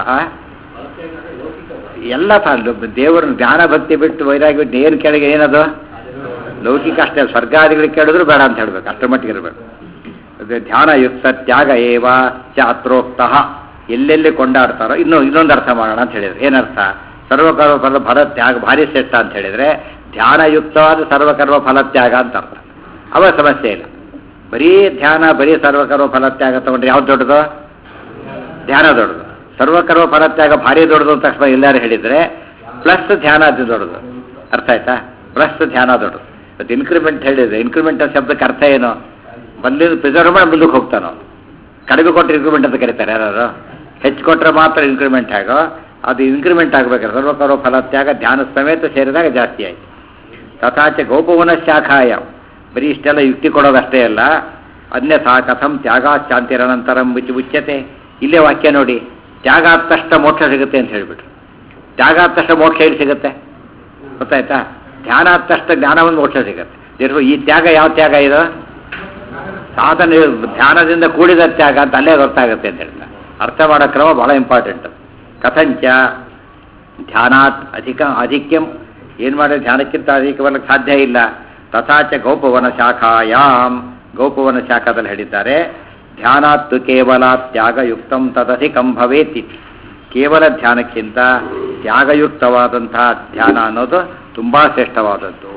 ಎಲ್ಲ ದೇವರು ಜ್ಞಾನ ಭಕ್ತಿ ಬಿಟ್ಟು ವೈರಾಗ್ಯ ಬಿಟ್ಟು ಏನು ಕೆಳಗೆ ಏನದು ಲೌಕಿಕ ಅಷ್ಟೇ ಸ್ವರ್ಗಾದಿಗಳಿಗೆ ಕೇಳಿದ್ರು ಬೇಡ ಅಂತ ಹೇಳ್ಬೇಕು ಅಷ್ಟರ ಮಟ್ಟಿಗೆ ಇರಬೇಕು ಅದು ಧ್ಯಾನಯುಕ್ತ ತ್ಯಾಗ ಏವ ಚಾತ್ರೋಕ್ತ ಎಲ್ಲೆಲ್ಲಿ ಕೊಂಡಾಡ್ತಾರೋ ಇನ್ನು ಇನ್ನೊಂದು ಅರ್ಥ ಮಾಡೋಣ ಅಂತ ಹೇಳಿದ್ರು ಏನರ್ಥ ಸರ್ವಕರ್ಮ ಫಲ ಫಲ ತ್ಯಾಗ ಭಾರಿ ಶ್ರೇಷ್ಠ ಅಂತ ಹೇಳಿದ್ರೆ ಧ್ಯಾನಯುಕ್ತವಾದ ಸರ್ವಕರ್ಮ ಫಲತ್ಯಾಗ ಅಂತ ಅರ್ಥ ಅವ ಸಮಸ್ಯೆ ಇಲ್ಲ ಬರೀ ಧ್ಯಾನ ಬರೀ ಸರ್ವಕರ್ಮ ಫಲತ್ಯಾಗ ತಗೊಂಡ್ರೆ ಯಾವ್ದು ದೊಡ್ಡದು ಧ್ಯಾನ ದೊಡ್ಡದು ಸರ್ವಕರ್ಮ ಫಲತ್ಯಾಗ ಭಾರಿ ದೊಡ್ಡದು ಅಂತ ತಕ್ಷಣ ಎಲ್ಲರೂ ಹೇಳಿದ್ರೆ ಪ್ಲಸ್ ಧ್ಯಾನ ಅದು ದೊಡ್ಡದು ಅರ್ಥ ಆಯ್ತಾ ಪ್ಲಸ್ ಧ್ಯಾನ ದೊಡ್ಡದು ಮತ್ತು ಇನ್ಕ್ರಿಮೆಂಟ್ ಹೇಳಿದ್ರೆ ಇನ್ಕ್ರಿಮೆಂಟ್ ಶಬ್ದಕ್ಕೆ ಅರ್ಥ ಏನು ಮೊದಲಿನ ಪ್ರಿಸರ್ವ್ ಮಾಡಿ ಮುಂದಕ್ಕೆ ಹೋಗ್ತಾನೋ ಕಡಿಮೆ ಕೊಟ್ಟರೆ ಇನ್ಕ್ರಿಮೆಂಟ್ ಅಂತ ಕರೀತಾರೆ ಯಾರು ಹೆಚ್ಚು ಕೊಟ್ಟರೆ ಮಾತ್ರ ಇನ್ಕ್ರಿಮೆಂಟ್ ಆಗೋ ಅದು ಇನ್ಕ್ರಿಮೆಂಟ್ ಆಗಬೇಕಾದ್ರೆ ಸರ್ವಕರ್ಮ ಫಲತ್ಯಾಗ ಧ್ಯಾನ ಸಮೇತ ಸೇರಿದಾಗ ಜಾಸ್ತಿ ಆಯಿತು ತಥಾಚ ಗೋಪವನ ಶಾಖಾಯ ಬರೀ ಇಷ್ಟೆಲ್ಲ ಯುಕ್ತಿ ಕೊಡೋದಷ್ಟೇ ಅಲ್ಲ ಅನ್ಯಥಾ ಕಥಂ ತ್ಯಾಗಾಚಾಂತಿರನಂತರಂ ಮುಚ್ಚಿ ಉಚ್ಯತೆ ಇಲ್ಲೇ ವಾಕ್ಯ ನೋಡಿ ತ್ಯಾಗ ಆದ ತಕ್ಷಣ ಮೋಕ್ಷ ಸಿಗುತ್ತೆ ಅಂತ ಹೇಳಿಬಿಟ್ರು ತ್ಯಾಗ ಆದ ತಕ್ಷಣ ಮೋಕ್ಷ ಎಲ್ಲಿ ಸಿಗುತ್ತೆ ಗೊತ್ತಾಯ್ತಾ ಧ್ಯಾನ ಆದ ತಕ್ಷಣ ಜ್ಞಾನವನ್ನು ಮೋಕ್ಷ ಸಿಗುತ್ತೆ ದೇವ್ರು ಈ ತ್ಯಾಗ ಯಾವ ತ್ಯಾಗ ಇದು ಸಾಧನೆ ಧ್ಯಾನದಿಂದ ಕೂಡಿದ ತ್ಯಾಗ ಅಂತ ಅಲ್ಲೇ ಗೊತ್ತಾಗುತ್ತೆ ಅಂತ ಹೇಳ್ತಾರೆ ಅರ್ಥ ಮಾಡೋ ಕ್ರಮ ಬಹಳ ಇಂಪಾರ್ಟೆಂಟ್ ಕಥಂಚ ಧ್ಯಾನಾತ್ ಅಧಿಕ ಅಧಿಕ್ಯಂ ಏನು ಮಾಡಿದ್ರೆ ಧ್ಯಾನಕ್ಕಿಂತ ಅಧಿಕವಲ್ಲಕ್ಕೆ ಸಾಧ್ಯ ಇಲ್ಲ ತಥಾಚ ಗೌಪವನ ಶಾಖಾಯಾಮ್ ಗೌಪವನ ಶಾಖದಲ್ಲಿ ಹೇಳಿದ್ದಾರೆ ಧ್ಯಾನಾತ್ತು ಕೇವಲ ತ್ಯಾಗಯುಕ್ತಂ ತದಧಿಕಂ ಭವೇತಿ ಕೇವಲ ಧ್ಯಾನಕ್ಕಿಂತ ತ್ಯಾಗಯುಕ್ತವಾದಂತಹ ಧ್ಯಾನ ಅನ್ನೋದು ತುಂಬಾ ಶ್ರೇಷ್ಠವಾದದ್ದು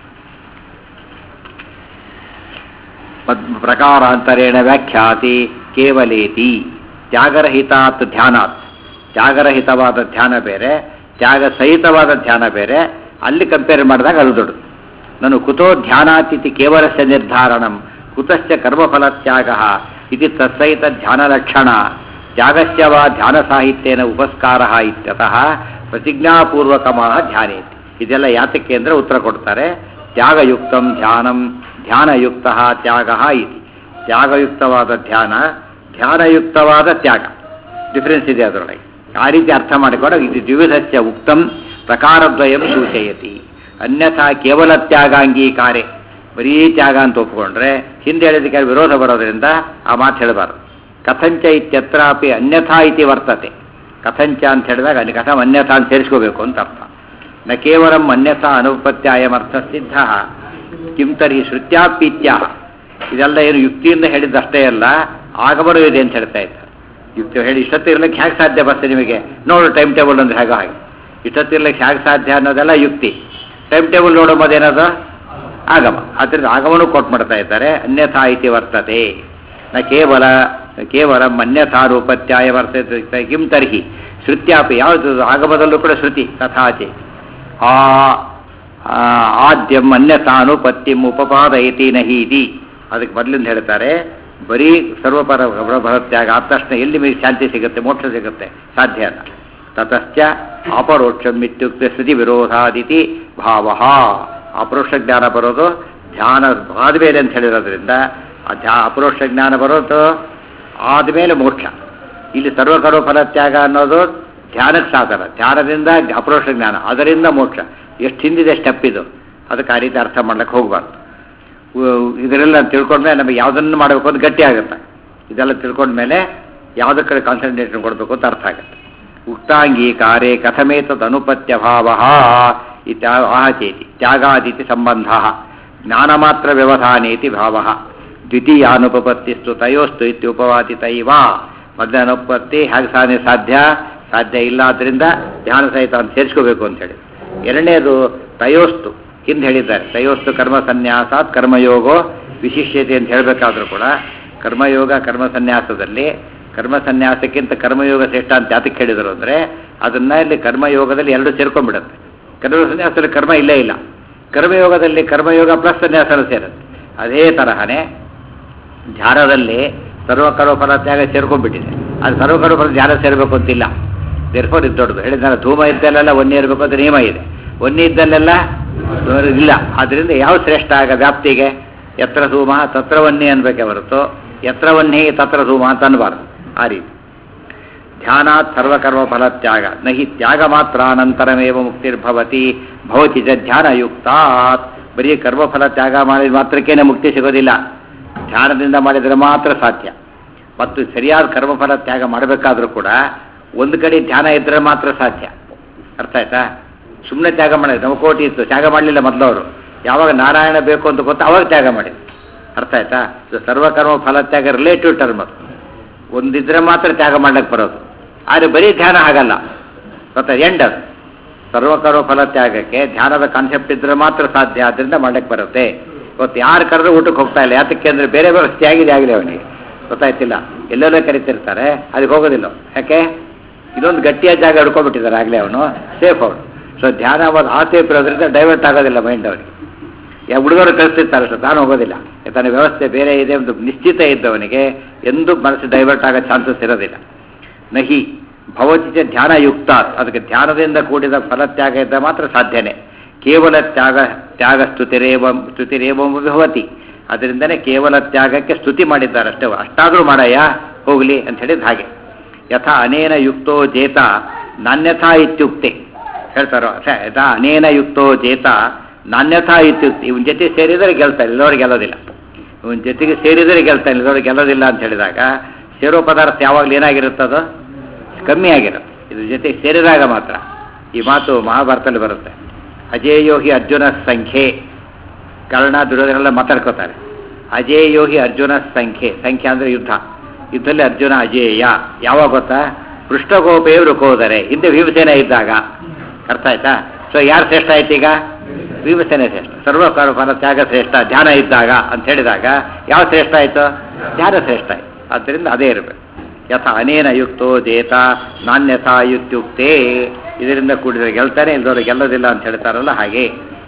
ಮದ್- ಪ್ರಕಾರಾಂತರೇಣ ವ್ಯಾಖ್ಯಾತಿ ಕೇವಲೇತಿ ತ್ಯಾಗರಹಿತಾತ್ ಧ್ಯಾನಾತ್ ತ್ಯಾಗರಹಿತವಾದ ಧ್ಯಾನ ಬೇರೆ ತ್ಯಾಗ ಸಹಿತವಾದ ಧ್ಯಾನ ಬೇರೆ ಅಲ್ಲಿ ಕಂಪೇರ್ ಮಾಡಿದಾಗ ಅದು ದೊಡ್ಡದು ನಾನು ಕುತೋ ಧ್ಯಾನಾತಿಥಿ ಕೇವಲಸ್ಯ ನಿರ್ಧಾರಣಂ ಕುತಶ್ಚ ಕರ್ಮಫಲ ತ್ಯಾಗ ಇದು ತತ್ಸಹಿತ ಧ್ಯಾನಲಕ್ಷಣ ತ್ಯಾಗಸ್ಯ ವಾ ಧ್ಯಾನ ಸಾಹಿತ್ಯೇನ ಉಪಸ್ಕಾರ ಇತ್ಯತಃ ಪ್ರತಿಜ್ಞಾಪೂರ್ವಕಮಃ ಧ್ಯಾನೇತಿ ಇದೆಲ್ಲ ಯಾತಕ್ಕೆ ಅಂದರೆ ಉತ್ತರ ಕೊಡ್ತಾರೆ ತ್ಯಾಗಯುಕ್ತಂ ಧ್ಯಾನಂ ಧ್ಯಾನಯುಕ್ತ ತ್ಯಾಗ ಇತಿ ತ್ಯಾಗಯುಕ್ತವಾದ ಧ್ಯಾನ ಧ್ಯಾನಯುಕ್ತವಾದ ತ್ಯಾಗ ಡಿಫರೆನ್ಸ್ ಇದೆ ಅದರೊಳಗೆ ಆ ರೀತಿ ಅರ್ಥ ಮಾಡಿಕೊಂಡು ಇದು ದ್ವಿವಿಧಸ್ಯ ಉಕ್ತಂ ಪ್ರಕಾರದ್ವಯಂ ಸೂಚಯತಿ ಅನ್ಯಥಾ ಕೇವಲ ತ್ಯಾಗಾಂಗೀಕಾರೆ ಬರೀ ತ್ಯಾಗ ಅಂತ ಒಪ್ಪಿಕೊಂಡ್ರೆ ಹಿಂದೆ ಹೇಳಿದಕ್ಕೆ ವಿರೋಧ ಬರೋದ್ರಿಂದ ಆ ಮಾತು ಹೇಳಬಾರ್ದು ಕಥಂಚ ಇತ್ಯತ್ರಾಪಿ ಅನ್ಯಥಾ ಇತಿ ವರ್ತತೆ ಕಥಂಚ ಅಂತ ಹೇಳಿದಾಗ ಅಲ್ಲಿ ಕಥಂ ಅನ್ಯಥಾ ಅಂತ ಸೇರಿಸ್ಕೋಬೇಕು ಅಂತ ಅರ್ಥ ನ ಕೇವಲಂ ಅನ್ಯಥಾ ಅನುಪತ್ಯಾಯಮರ್ಥ ಸಿದ್ಧ ಕಿಂ ತರ್ಹಿ ಶ್ರುತ್ಯಾಪೀತ್ಯ ಇದೆಲ್ಲ ಏನು ಯುಕ್ತಿಯಿಂದ ಹೇಳಿದ್ದಷ್ಟೇ ಅಲ್ಲ ಆಗಮನೂ ಇದೆ ಅಂತ ಹೇಳ್ತಾ ಇದ್ದಾರೆ ಯುಕ್ತಿ ಹೇಳಿ ಇಷ್ಟೊತ್ತು ಇರ್ಲಿಕ್ಕೆ ಹೇಗೆ ಸಾಧ್ಯ ಬರ್ತದೆ ನಿಮಗೆ ನೋಡು ಟೈಮ್ ಟೇಬಲ್ ಅಂದ್ರೆ ಹೇಗೋ ಹಾಗೆ ಇಷ್ಟೊತ್ತು ಇರ್ಲಿಕ್ಕೆ ಹೇಗೆ ಸಾಧ್ಯ ಅನ್ನೋದೆಲ್ಲ ಯುಕ್ತಿ ಟೈಮ್ ಟೇಬಲ್ ನೋಡೋಬೋದೇನದು ಆಗಮ ಆದ್ದರಿಂದ ಆಗಮನೂ ಕೊಟ್ಟು ಮಾಡ್ತಾ ಇದ್ದಾರೆ ಅನ್ಯಥಾ ಇತಿ ವರ್ತತೆ ನ ಕೇವಲ ಕೇವಲ ಅನ್ಯಥಾ ರೂಪತ್ಯಾಯ ವರ್ತತೆ ಕಿಂ ತರ್ಹಿ ಶ್ರುತ್ಯಾಪಿ ಯಾವುದು ಆಗಮದಲ್ಲೂ ಕೂಡ ಶ್ರುತಿ ತಥಾಚೆ ಆ ಆ, ಆದ್ಯಂ ಅನ್ಯಥಾನುಪತ್ತಿಂ ಉಪಪಾದಯತಿ ನಹೀತಿ ಅದಕ್ಕೆ ಮೊದಲಿಂದ ಹೇಳ್ತಾರೆ ಬರೀ ಸರ್ವಪರ ಭರತ್ಯಾಗ ಆದ ತಕ್ಷಣ ಎಲ್ಲಿ ನಿಮಗೆ ಶಾಂತಿ ಸಿಗುತ್ತೆ ಮೋಕ್ಷ ಸಿಗುತ್ತೆ ಸಾಧ್ಯ ಅಲ್ಲ ತತಶ್ಚ ಅಪರೋಕ್ಷಂ ಇತ್ಯುಕ್ತ ಸ್ಥಿತಿ ವಿರೋಧಾದಿತಿ ಭಾವ ಅಪರೋಕ್ಷ ಜ್ಞಾನ ಬರೋದು ಧ್ಯಾನ ಆದಮೇಲೆ ಅಂತ ಹೇಳಿರೋದ್ರಿಂದ ಆ ಧ್ಯಾ ಅಪರೋಕ್ಷ ಜ್ಞಾನ ಬರೋದು ಆದಮೇಲೆ ಮೋಕ್ಷ ಇಲ್ಲಿ ಸರ್ವಕರ್ಮ ಫಲತ್ಯಾಗ ಅನ್ನೋದು ಧ್ಯಾನಕ್ಕೆ ಸಾಧನ ಧ್ಯಾನದಿಂದ ಅಪರೋಕ್ಷ ಜ್ಞಾನ ಅದರಿಂದ ಮೋಕ್ಷ ಎಷ್ಟು ಹಿಂದಿದೆ ಸ್ಟೆಪ್ ಇದು ಅದಕ್ಕೆ ಆ ರೀತಿ ಅರ್ಥ ಮಾಡ್ಲಿಕ್ಕೆ ಹೋಗಬಾರ್ದು ಇದರೆಲ್ಲ ತಿಳ್ಕೊಂಡ್ಮೇಲೆ ನಮಗೆ ಯಾವುದನ್ನು ಮಾಡಬೇಕು ಅಂತ ಗಟ್ಟಿ ಆಗುತ್ತೆ ಇದೆಲ್ಲ ತಿಳ್ಕೊಂಡ್ಮೇಲೆ ಯಾವುದ್ರ ಕಡೆ ಕಾನ್ಸಂಟ್ರೇಷನ್ ಕೊಡಬೇಕು ಅಂತ ಅರ್ಥ ಆಗುತ್ತೆ ಉಕ್ತಾಂಗೀಕಾರೆ ಕಥಮೇತದ್ ಅನುಪತ್ಯ ಭಾವ ಇತ್ಯಾ ಆಹಚೇತಿ ತ್ಯಾಗಾದಿತಿ ಸಂಬಂಧ ಜ್ಞಾನ ಮಾತ್ರ ವ್ಯವಧಾನೇತಿ ಭಾವ ದ್ವಿತೀಯಾನುಪಪತ್ತಿಸ್ತು ತಯೋಸ್ತು ಇತ್ಯುಪವಾತಿ ತೈವ ಮೊದಲ ಅನುಪತ್ತಿ ಹೇಗೆ ಸಾಧನೆ ಸಾಧ್ಯ ಸಾಧ್ಯ ಇಲ್ಲ ಆದ್ದರಿಂದ ಧ್ಯಾನ ಸಹಿತ ಅಂತ ಸೇರಿಸ್ಕೋಬೇಕು ಅಂತ ಹೇಳಿ ಎರಡನೇದು ತಯೋಸ್ತು ಹಿಂದೆ ಹೇಳಿದ್ದಾರೆ ತಯೋಸ್ತು ಕರ್ಮ ಸನ್ಯಾಸಾತ್ ಕರ್ಮಯೋಗೋ ವಿಶಿಷ್ಯತೆ ಅಂತ ಹೇಳಬೇಕಾದ್ರೂ ಕೂಡ ಕರ್ಮಯೋಗ ಕರ್ಮ ಸನ್ಯಾಸದಲ್ಲಿ ಕರ್ಮ ಸನ್ಯಾಸಕ್ಕಿಂತ ಕರ್ಮಯೋಗ ಶ್ರೇಷ್ಠ ಅಂತ ಯಾತಕ್ಕೆ ಹೇಳಿದರು ಅಂದರೆ ಅದನ್ನ ಇಲ್ಲಿ ಕರ್ಮಯೋಗದಲ್ಲಿ ಎರಡು ಸೇರ್ಕೊಂಡ್ಬಿಡುತ್ತೆ ಕರ್ಮ ಸನ್ಯಾಸದಲ್ಲಿ ಕರ್ಮ ಇಲ್ಲೇ ಇಲ್ಲ ಕರ್ಮಯೋಗದಲ್ಲಿ ಕರ್ಮಯೋಗ ಪ್ಲಸ್ ಸನ್ಯಾಸನ ಸೇರುತ್ತೆ ಅದೇ ತರಹನೇ ಧ್ಯಾನದಲ್ಲಿ ಸರ್ವಕರ್ಮ ಫಲ ತ್ಯಾಗ ಸೇರ್ಕೊಂಡ್ಬಿಟ್ಟಿದೆ ಅದು ಸರ್ವಕರ್ಮ ಫಲ ಧ್ಯಾನ ಸೇರಬೇಕು ಅಂತಿಲ್ಲ ದೇರ್ಫೋರ್ ಇದು ದೊಡ್ಡದು ಹೇಳಿದ ಧೂಮ ಇದ್ದಲ್ಲೆಲ್ಲ ಒನ್ನೆ ಇರಬೇಕು ಅಂತ ನಿಯಮ ಇದೆ ಒನ್ನೆ ಇದ್ದಲ್ಲೆಲ್ಲ ಇಲ್ಲ ಆದ್ದರಿಂದ ಯಾವ ಶ್ರೇಷ್ಠ ಆಗ ವ್ಯಾಪ್ತಿಗೆ ಎತ್ರ ಧೂಮ ತತ್ರ ವನ್ನಿ ಅನ್ಬೇಕೆ ಹೊರತು ಎತ್ರ ವನ್ನಿ ತತ್ರ ಧೂಮ ಅಂತ ಅನ್ಬಾರ್ದು ಆ ರೀತಿ ಧ್ಯಾನಾತ್ ಸರ್ವಕರ್ಮ ಫಲ ತ್ಯಾಗ ನಹಿ ತ್ಯಾಗ ಮಾತ್ರ ಅನಂತರಮೇವ ಮುಕ್ತಿರ್ಭವತಿ ಭವತಿ ಚ ಧ್ಯಾನಯುಕ್ತಾತ್ ಬರೀ ಕರ್ಮಫಲ ತ್ಯಾಗ ಮಾಡಿದ ಮಾತ್ರಕ್ಕೇನೆ ಮುಕ್ತಿ ಸಿಗೋದಿಲ್ಲ ಧ್ಯಾನದಿಂದ ಮಾಡಿದರೆ ಮಾತ್ರ ಸಾಧ್ಯ ಮತ್ತು ಸರಿಯಾದ ಕರ್ಮಫಲ ತ್ಯಾಗ ಮಾಡಬೇಕಾದ್ರೂ ಕೂಡ ಒಂದು ಕಡೆ ಧ್ಯಾನ ಇದ್ದರೆ ಮಾತ್ರ ಸಾಧ್ಯ ಅರ್ಥ ಆಯ್ತಾ ಸುಮ್ಮನೆ ತ್ಯಾಗ ಮಾಡಿದ್ರು ನವಕೋಟಿ ಇತ್ತು ತ್ಯಾಗ ಮಾಡಲಿಲ್ಲ ಮೊದಲವರು ಯಾವಾಗ ನಾರಾಯಣ ಬೇಕು ಅಂತ ಗೊತ್ತು ಅವಾಗ ತ್ಯಾಗ ಮಾಡಿದ್ರು ಅರ್ಥ ಆಯ್ತಾ ಇದು ಸರ್ವಕರ್ಮ ಫಲ ತ್ಯಾಗ ರಿಲೇಟಿವ್ ಟರ್ಮ್ ಅದು ಒಂದಿದ್ರೆ ಮಾತ್ರ ತ್ಯಾಗ ಮಾಡ್ಲಿಕ್ಕೆ ಬರೋದು ಆದರೆ ಬರೀ ಧ್ಯಾನ ಆಗಲ್ಲ ಗೊತ್ತಾ ಎಂಡ್ ಅದು ಸರ್ವಕರ್ಮ ಫಲ ತ್ಯಾಗಕ್ಕೆ ಧ್ಯಾನದ ಕಾನ್ಸೆಪ್ಟ್ ಇದ್ರೆ ಮಾತ್ರ ಸಾಧ್ಯ ಆದ್ದರಿಂದ ಮಾಡ್ಲಿಕ್ಕೆ ಬರುತ್ತೆ ಇವತ್ತು ಯಾರು ಕರೆದ್ರೆ ಊಟಕ್ಕೆ ಹೋಗ್ತಾ ಇಲ್ಲ ಯಾತಕ್ಕೆ ಅಂದರೆ ಬೇರೆ ಬೇರೆ ಆಗಿದೆ ಆಗಲಿ ಅವನಿಗೆ ಗೊತ್ತಾಯ್ತಿಲ್ಲ ಎಲ್ಲೆಲ್ಲೋ ಕರಿತಿರ್ತಾರೆ ಅದಕ್ಕೆ ಹೋಗೋದಿಲ್ಲ ಅವ್ನು. ಯಾಕೆ ಇದೊಂದು ಗಟ್ಟಿಯಾದ ಜಾಗ ಹಿಡ್ಕೊಂಡ್ಬಿಟ್ಟಿದ್ದಾರೆ ಆಗಲೇ ಅವನು ಸೇಫ್ ಅವನು ಸೊ ಧ್ಯಾನ ಅವಾಗ ಆ ಸೇಫ್ ಇರೋದ್ರಿಂದ ಡೈವರ್ಟ್ ಆಗೋದಿಲ್ಲ ಮೈಂಡ್ ಅವನಿಗೆ ಯಾ ಹುಡುಗರು ಕಳಿಸ್ತಿರ್ತಾರೆ ಸರ್ ನಾನು ಹೋಗೋದಿಲ್ಲ ತನ್ನ ವ್ಯವಸ್ಥೆ ಬೇರೆ ಇದೆ ಒಂದು ನಿಶ್ಚಿತ ಇದ್ದವನಿಗೆ ಎಂದೂ ಮನಸ್ಸು ಡೈವರ್ಟ್ ಆಗೋ ಚಾನ್ಸಸ್ ಇರೋದಿಲ್ಲ ನಹಿ ಭವತಿಚ ಧ್ಯಾನಯುಕ್ತ ಅದಕ್ಕೆ ಧ್ಯಾನದಿಂದ ಕೂಡಿದ ಫಲತ್ಯಾಗ ಇದ್ದ ಮಾತ್ರ ಸಾಧ್ಯನೇ ಕೇವಲ ತ್ಯಾಗ ತ್ಯಾಗ ಸ್ತುತಿರೇವ ಸ್ತುತಿರೇವ ಭವತಿ ಅದರಿಂದನೇ ಕೇವಲ ತ್ಯಾಗಕ್ಕೆ ಸ್ತುತಿ ಮಾಡಿದ್ದಾರೆ ಅಷ್ಟೇ ಅಷ್ಟಾದರೂ ಮಾಡಯ್ಯ ಹೋಗಲಿ ಅಂತ ಹೇಳಿದ ಹಾಗೆ ಯಥಾ ಅನೇನ ಯುಕ್ತೋ ಜೇತ ನಾನ್ಯಥಾ ಇತ್ಯುಕ್ತೆ ಹೇಳ್ತಾರೋ ಸ- ಯಥಾ ಅನೇನ ಯುಕ್ತೋ ಜೇತ ನಾನ್ಯಥಾ ಇತ್ಯುಕ್ತಿ ಇವನ್ ಜೊತೆ ಸೇರಿದರೆ ಗೆಲ್ತಾನೆ ಇಲ್ಲದವ್ರಿಗೆ ಗೆಲ್ಲೋದಿಲ್ಲ ಇವನ್ ಜೊತೆಗೆ ಸೇರಿದರೆ ಗೆಲ್ತಾನೆ ಇಲ್ಲದವ್ರಿಗೆ ಗೆಲ್ಲೋದಿಲ್ಲ ಅಂತ ಹೇಳಿದಾಗ ಸೇರೋ ಪದಾರ್ಥ ಯಾವಾಗಲೂ ಏನಾಗಿರುತ್ತದೋ ಕಮ್ಮಿ ಆಗಿರುತ್ತೆ ಇದ್ರ ಜೊತೆ ಸೇರಿದಾಗ ಮಾತ್ರ ಈ ಮಾತು ಮಹಾಭಾರತದಲ್ಲಿ ಬರುತ್ತೆ ಅಜೇಯೋಹಿ ಅರ್ಜುನ ಸಂಖ್ಯೆ ಕರ್ಣ ದುರ್ಯೋಧನೆಲ್ಲ ಮಾತಾಡ್ಕೋತಾರೆ ಅಜೇಯೋಹಿ ಅರ್ಜುನ ಸಂಖ್ಯೆ ಸಂಖ್ಯೆ ಅಂದರೆ ಯುದ್ಧ ಯುದ್ಧದಲ್ಲಿ ಅರ್ಜುನ ಅಜೇಯ ಯಾವಾಗ ಗೊತ್ತಾ ಪೃಷ್ಠಗೋಪೇ ರುಕೋದರೆ ಹಿಂದೆ ಭೀಮಸೇನ ಇದ್ದಾಗ ಅರ್ಥ ಆಯ್ತಾ ಸೊ ಯಾರು ಶ್ರೇಷ್ಠ ಆಯ್ತು ಈಗ ಭೀಮಸೇನೆ ಶ್ರೇಷ್ಠ ಸರ್ವಕಾಲ ಫಲ ತ್ಯಾಗ ಶ್ರೇಷ್ಠ ಧ್ಯಾನ ಇದ್ದಾಗ ಅಂತ ಹೇಳಿದಾಗ ಯಾವ ಶ್ರೇಷ್ಠ ಆಯ್ತು ಧ್ಯಾನ ಶ್ರೇಷ್ಠ ಆಯ್ತು ಆದ್ದರಿಂದ ಅದೇ ಇರಬೇಕು ಯಥ ಅನೇನ ಯುಕ್ತೋ ಜೇತ ನಾಣ್ಯಥಾ ಯುಕ್ಯುಕ್ತೇ ಇದರಿಂದ ಕೂಡಿದ್ರೆ ಗೆಲ್ತಾನೆ ಇಲ್ದವ್ರು ಗೆಲ್ಲೋದಿಲ್ಲ ಅಂತ ಹೇಳ್ತಾರಲ್ಲ ಹಾಗೆ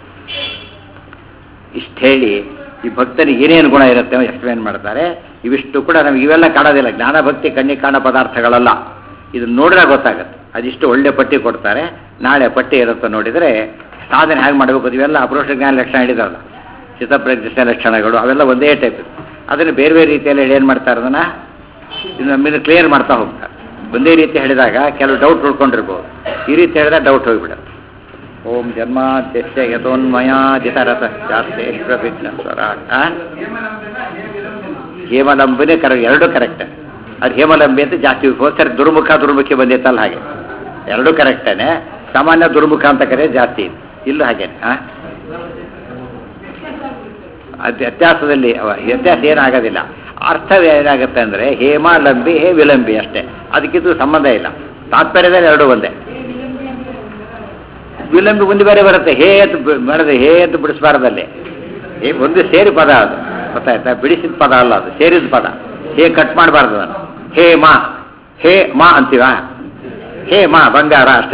ಇಷ್ಟು ಹೇಳಿ ಈ ಭಕ್ತನಿಗೆ ಏನೇನು ಗುಣ ಇರುತ್ತೆ ಅಂತ ಎಕ್ಸ್ಪ್ಲೇನ್ ಮಾಡ್ತಾರೆ ಇವಿಷ್ಟು ಕೂಡ ನಮಗೆ ಇವೆಲ್ಲ ಕಾಣೋದಿಲ್ಲ ಜ್ಞಾನ ಭಕ್ತಿ ಕಣ್ಣಿಗೆ ಕಾಣೋ ಪದಾರ್ಥಗಳಲ್ಲ ಇದು ನೋಡಿದ್ರೆ ಗೊತ್ತಾಗುತ್ತೆ ಅದಿಷ್ಟು ಒಳ್ಳೆ ಪಟ್ಟಿ ಕೊಡ್ತಾರೆ ನಾಳೆ ಪಟ್ಟಿ ಇರುತ್ತೆ ನೋಡಿದರೆ ಸಾಧನೆ ಹೇಗೆ ಮಾಡಬೇಕು ಅದು ಇವೆಲ್ಲ ಅಪರೋಕ್ಷ ಜ್ಞಾನ ಲಕ್ಷಣ ಹೇಳಿದಾರಲ್ಲ ಚಿತ್ತಪ್ರಜ್ಞ ಲಕ್ಷಣಗಳು ಅವೆಲ್ಲ ಒಂದೇ ಟೈಪ್ ಅದನ್ನು ಬೇರೆ ಬೇರೆ ರೀತಿಯಲ್ಲಿ ಹೇಳಿ ಏನು ಮಾಡ್ತಾರೆ ಅದನ್ನು ಇದು ನಮ್ಮಿಂದ ಕ್ಲಿಯರ್ ಮಾಡ್ತಾ ಹೋಗ್ತಾರೆ ಒಂದೇ ರೀತಿ ಹೇಳಿದಾಗ ಕೆಲವು ಡೌಟ್ ಉಳ್ಕೊಂಡಿರ್ಬೋದು ಈ ರೀತಿ ಹೇಳಿದಾಗ ಡೌಟ್ ಹೋಗಿಬಿಡುತ್ತೆ ಓಂ ಜನ್ಮಾದ್ಯಸ್ಯ ಯಥೋನ್ಮಯಾಜಿತರಥ ಶಾಸ್ತ್ರೇಶ್ವರ ವಿಘ್ನಸ್ವರ ಹೇಮಲಂಬಿನೇ ಕರೆ ಎರಡೂ ಕರೆಕ್ಟ್ ಅದು ಹೇಮಲಂಬಿ ಅಂತ ಜಾಸ್ತಿ ಹೋಗ್ತಾರೆ ದುರ್ಮುಖ ದುರ್ಮುಖಿ ಬಂದಿತ್ತಲ್ಲ ಹಾಗೆ ಎರಡೂ ಕರೆಕ್ಟೇನೆ ಸಾಮಾನ್ಯ ದುರ್ಮುಖ ಅಂತ ಕರೆ ಜಾಸ್ತಿ ಇದೆ ಇಲ್ಲೂ ಹಾಗೇನೆ ಹಾಂ ಅದು ವ್ಯತ್ಯಾಸದಲ್ಲಿ ಅವ- ವ್ಯತ್ಯಾಸ ಏನಾಗೋದಿಲ್ಲ ಅರ್ಥ ಏನಾಗುತ್ತೆ ಅಂದರೆ ಹೇಮ ಲಂಬಿ ಹೇ ವಿಲಂಬಿ ಅಷ್ಟೇ ಅದಕ್ಕಿದು ಸಂಬಂಧ ಇಲ್ಲ ತಾತ್ಪರ್ಯದಲ್ಲಿ ಎರಡು ಒಂದೇ ವಿಲಂಬಿ ಮುಂದೆ ಬೇರೆ ಬರುತ್ತೆ ಹೇ ಅಂತ ಬಿ- ಮಾಡಿದ್ರೆ ಹೇ ಅಂತ ಬಿಡಿಸ್ಬಾರ್ದಲ್ಲಿ ಹೇ ಒಂದು ಸೇರಿ ಪದ ಅದು ಗೊತ್ತಾಯ್ತಾ ಬಿಡಿಸಿದ ಪದ ಅಲ್ಲ ಅದು ಸೇರಿದ ಪದ ಹೇ ಕಟ್ ಮಾಡಬಾರ್ದು ನಾನು ಹೇ ಮಾ ಹೇ ಮಾ ಅಂತೀವ ಹೇ ಮಾ ಬಂಗಾರ ಅಷ್ಟೇ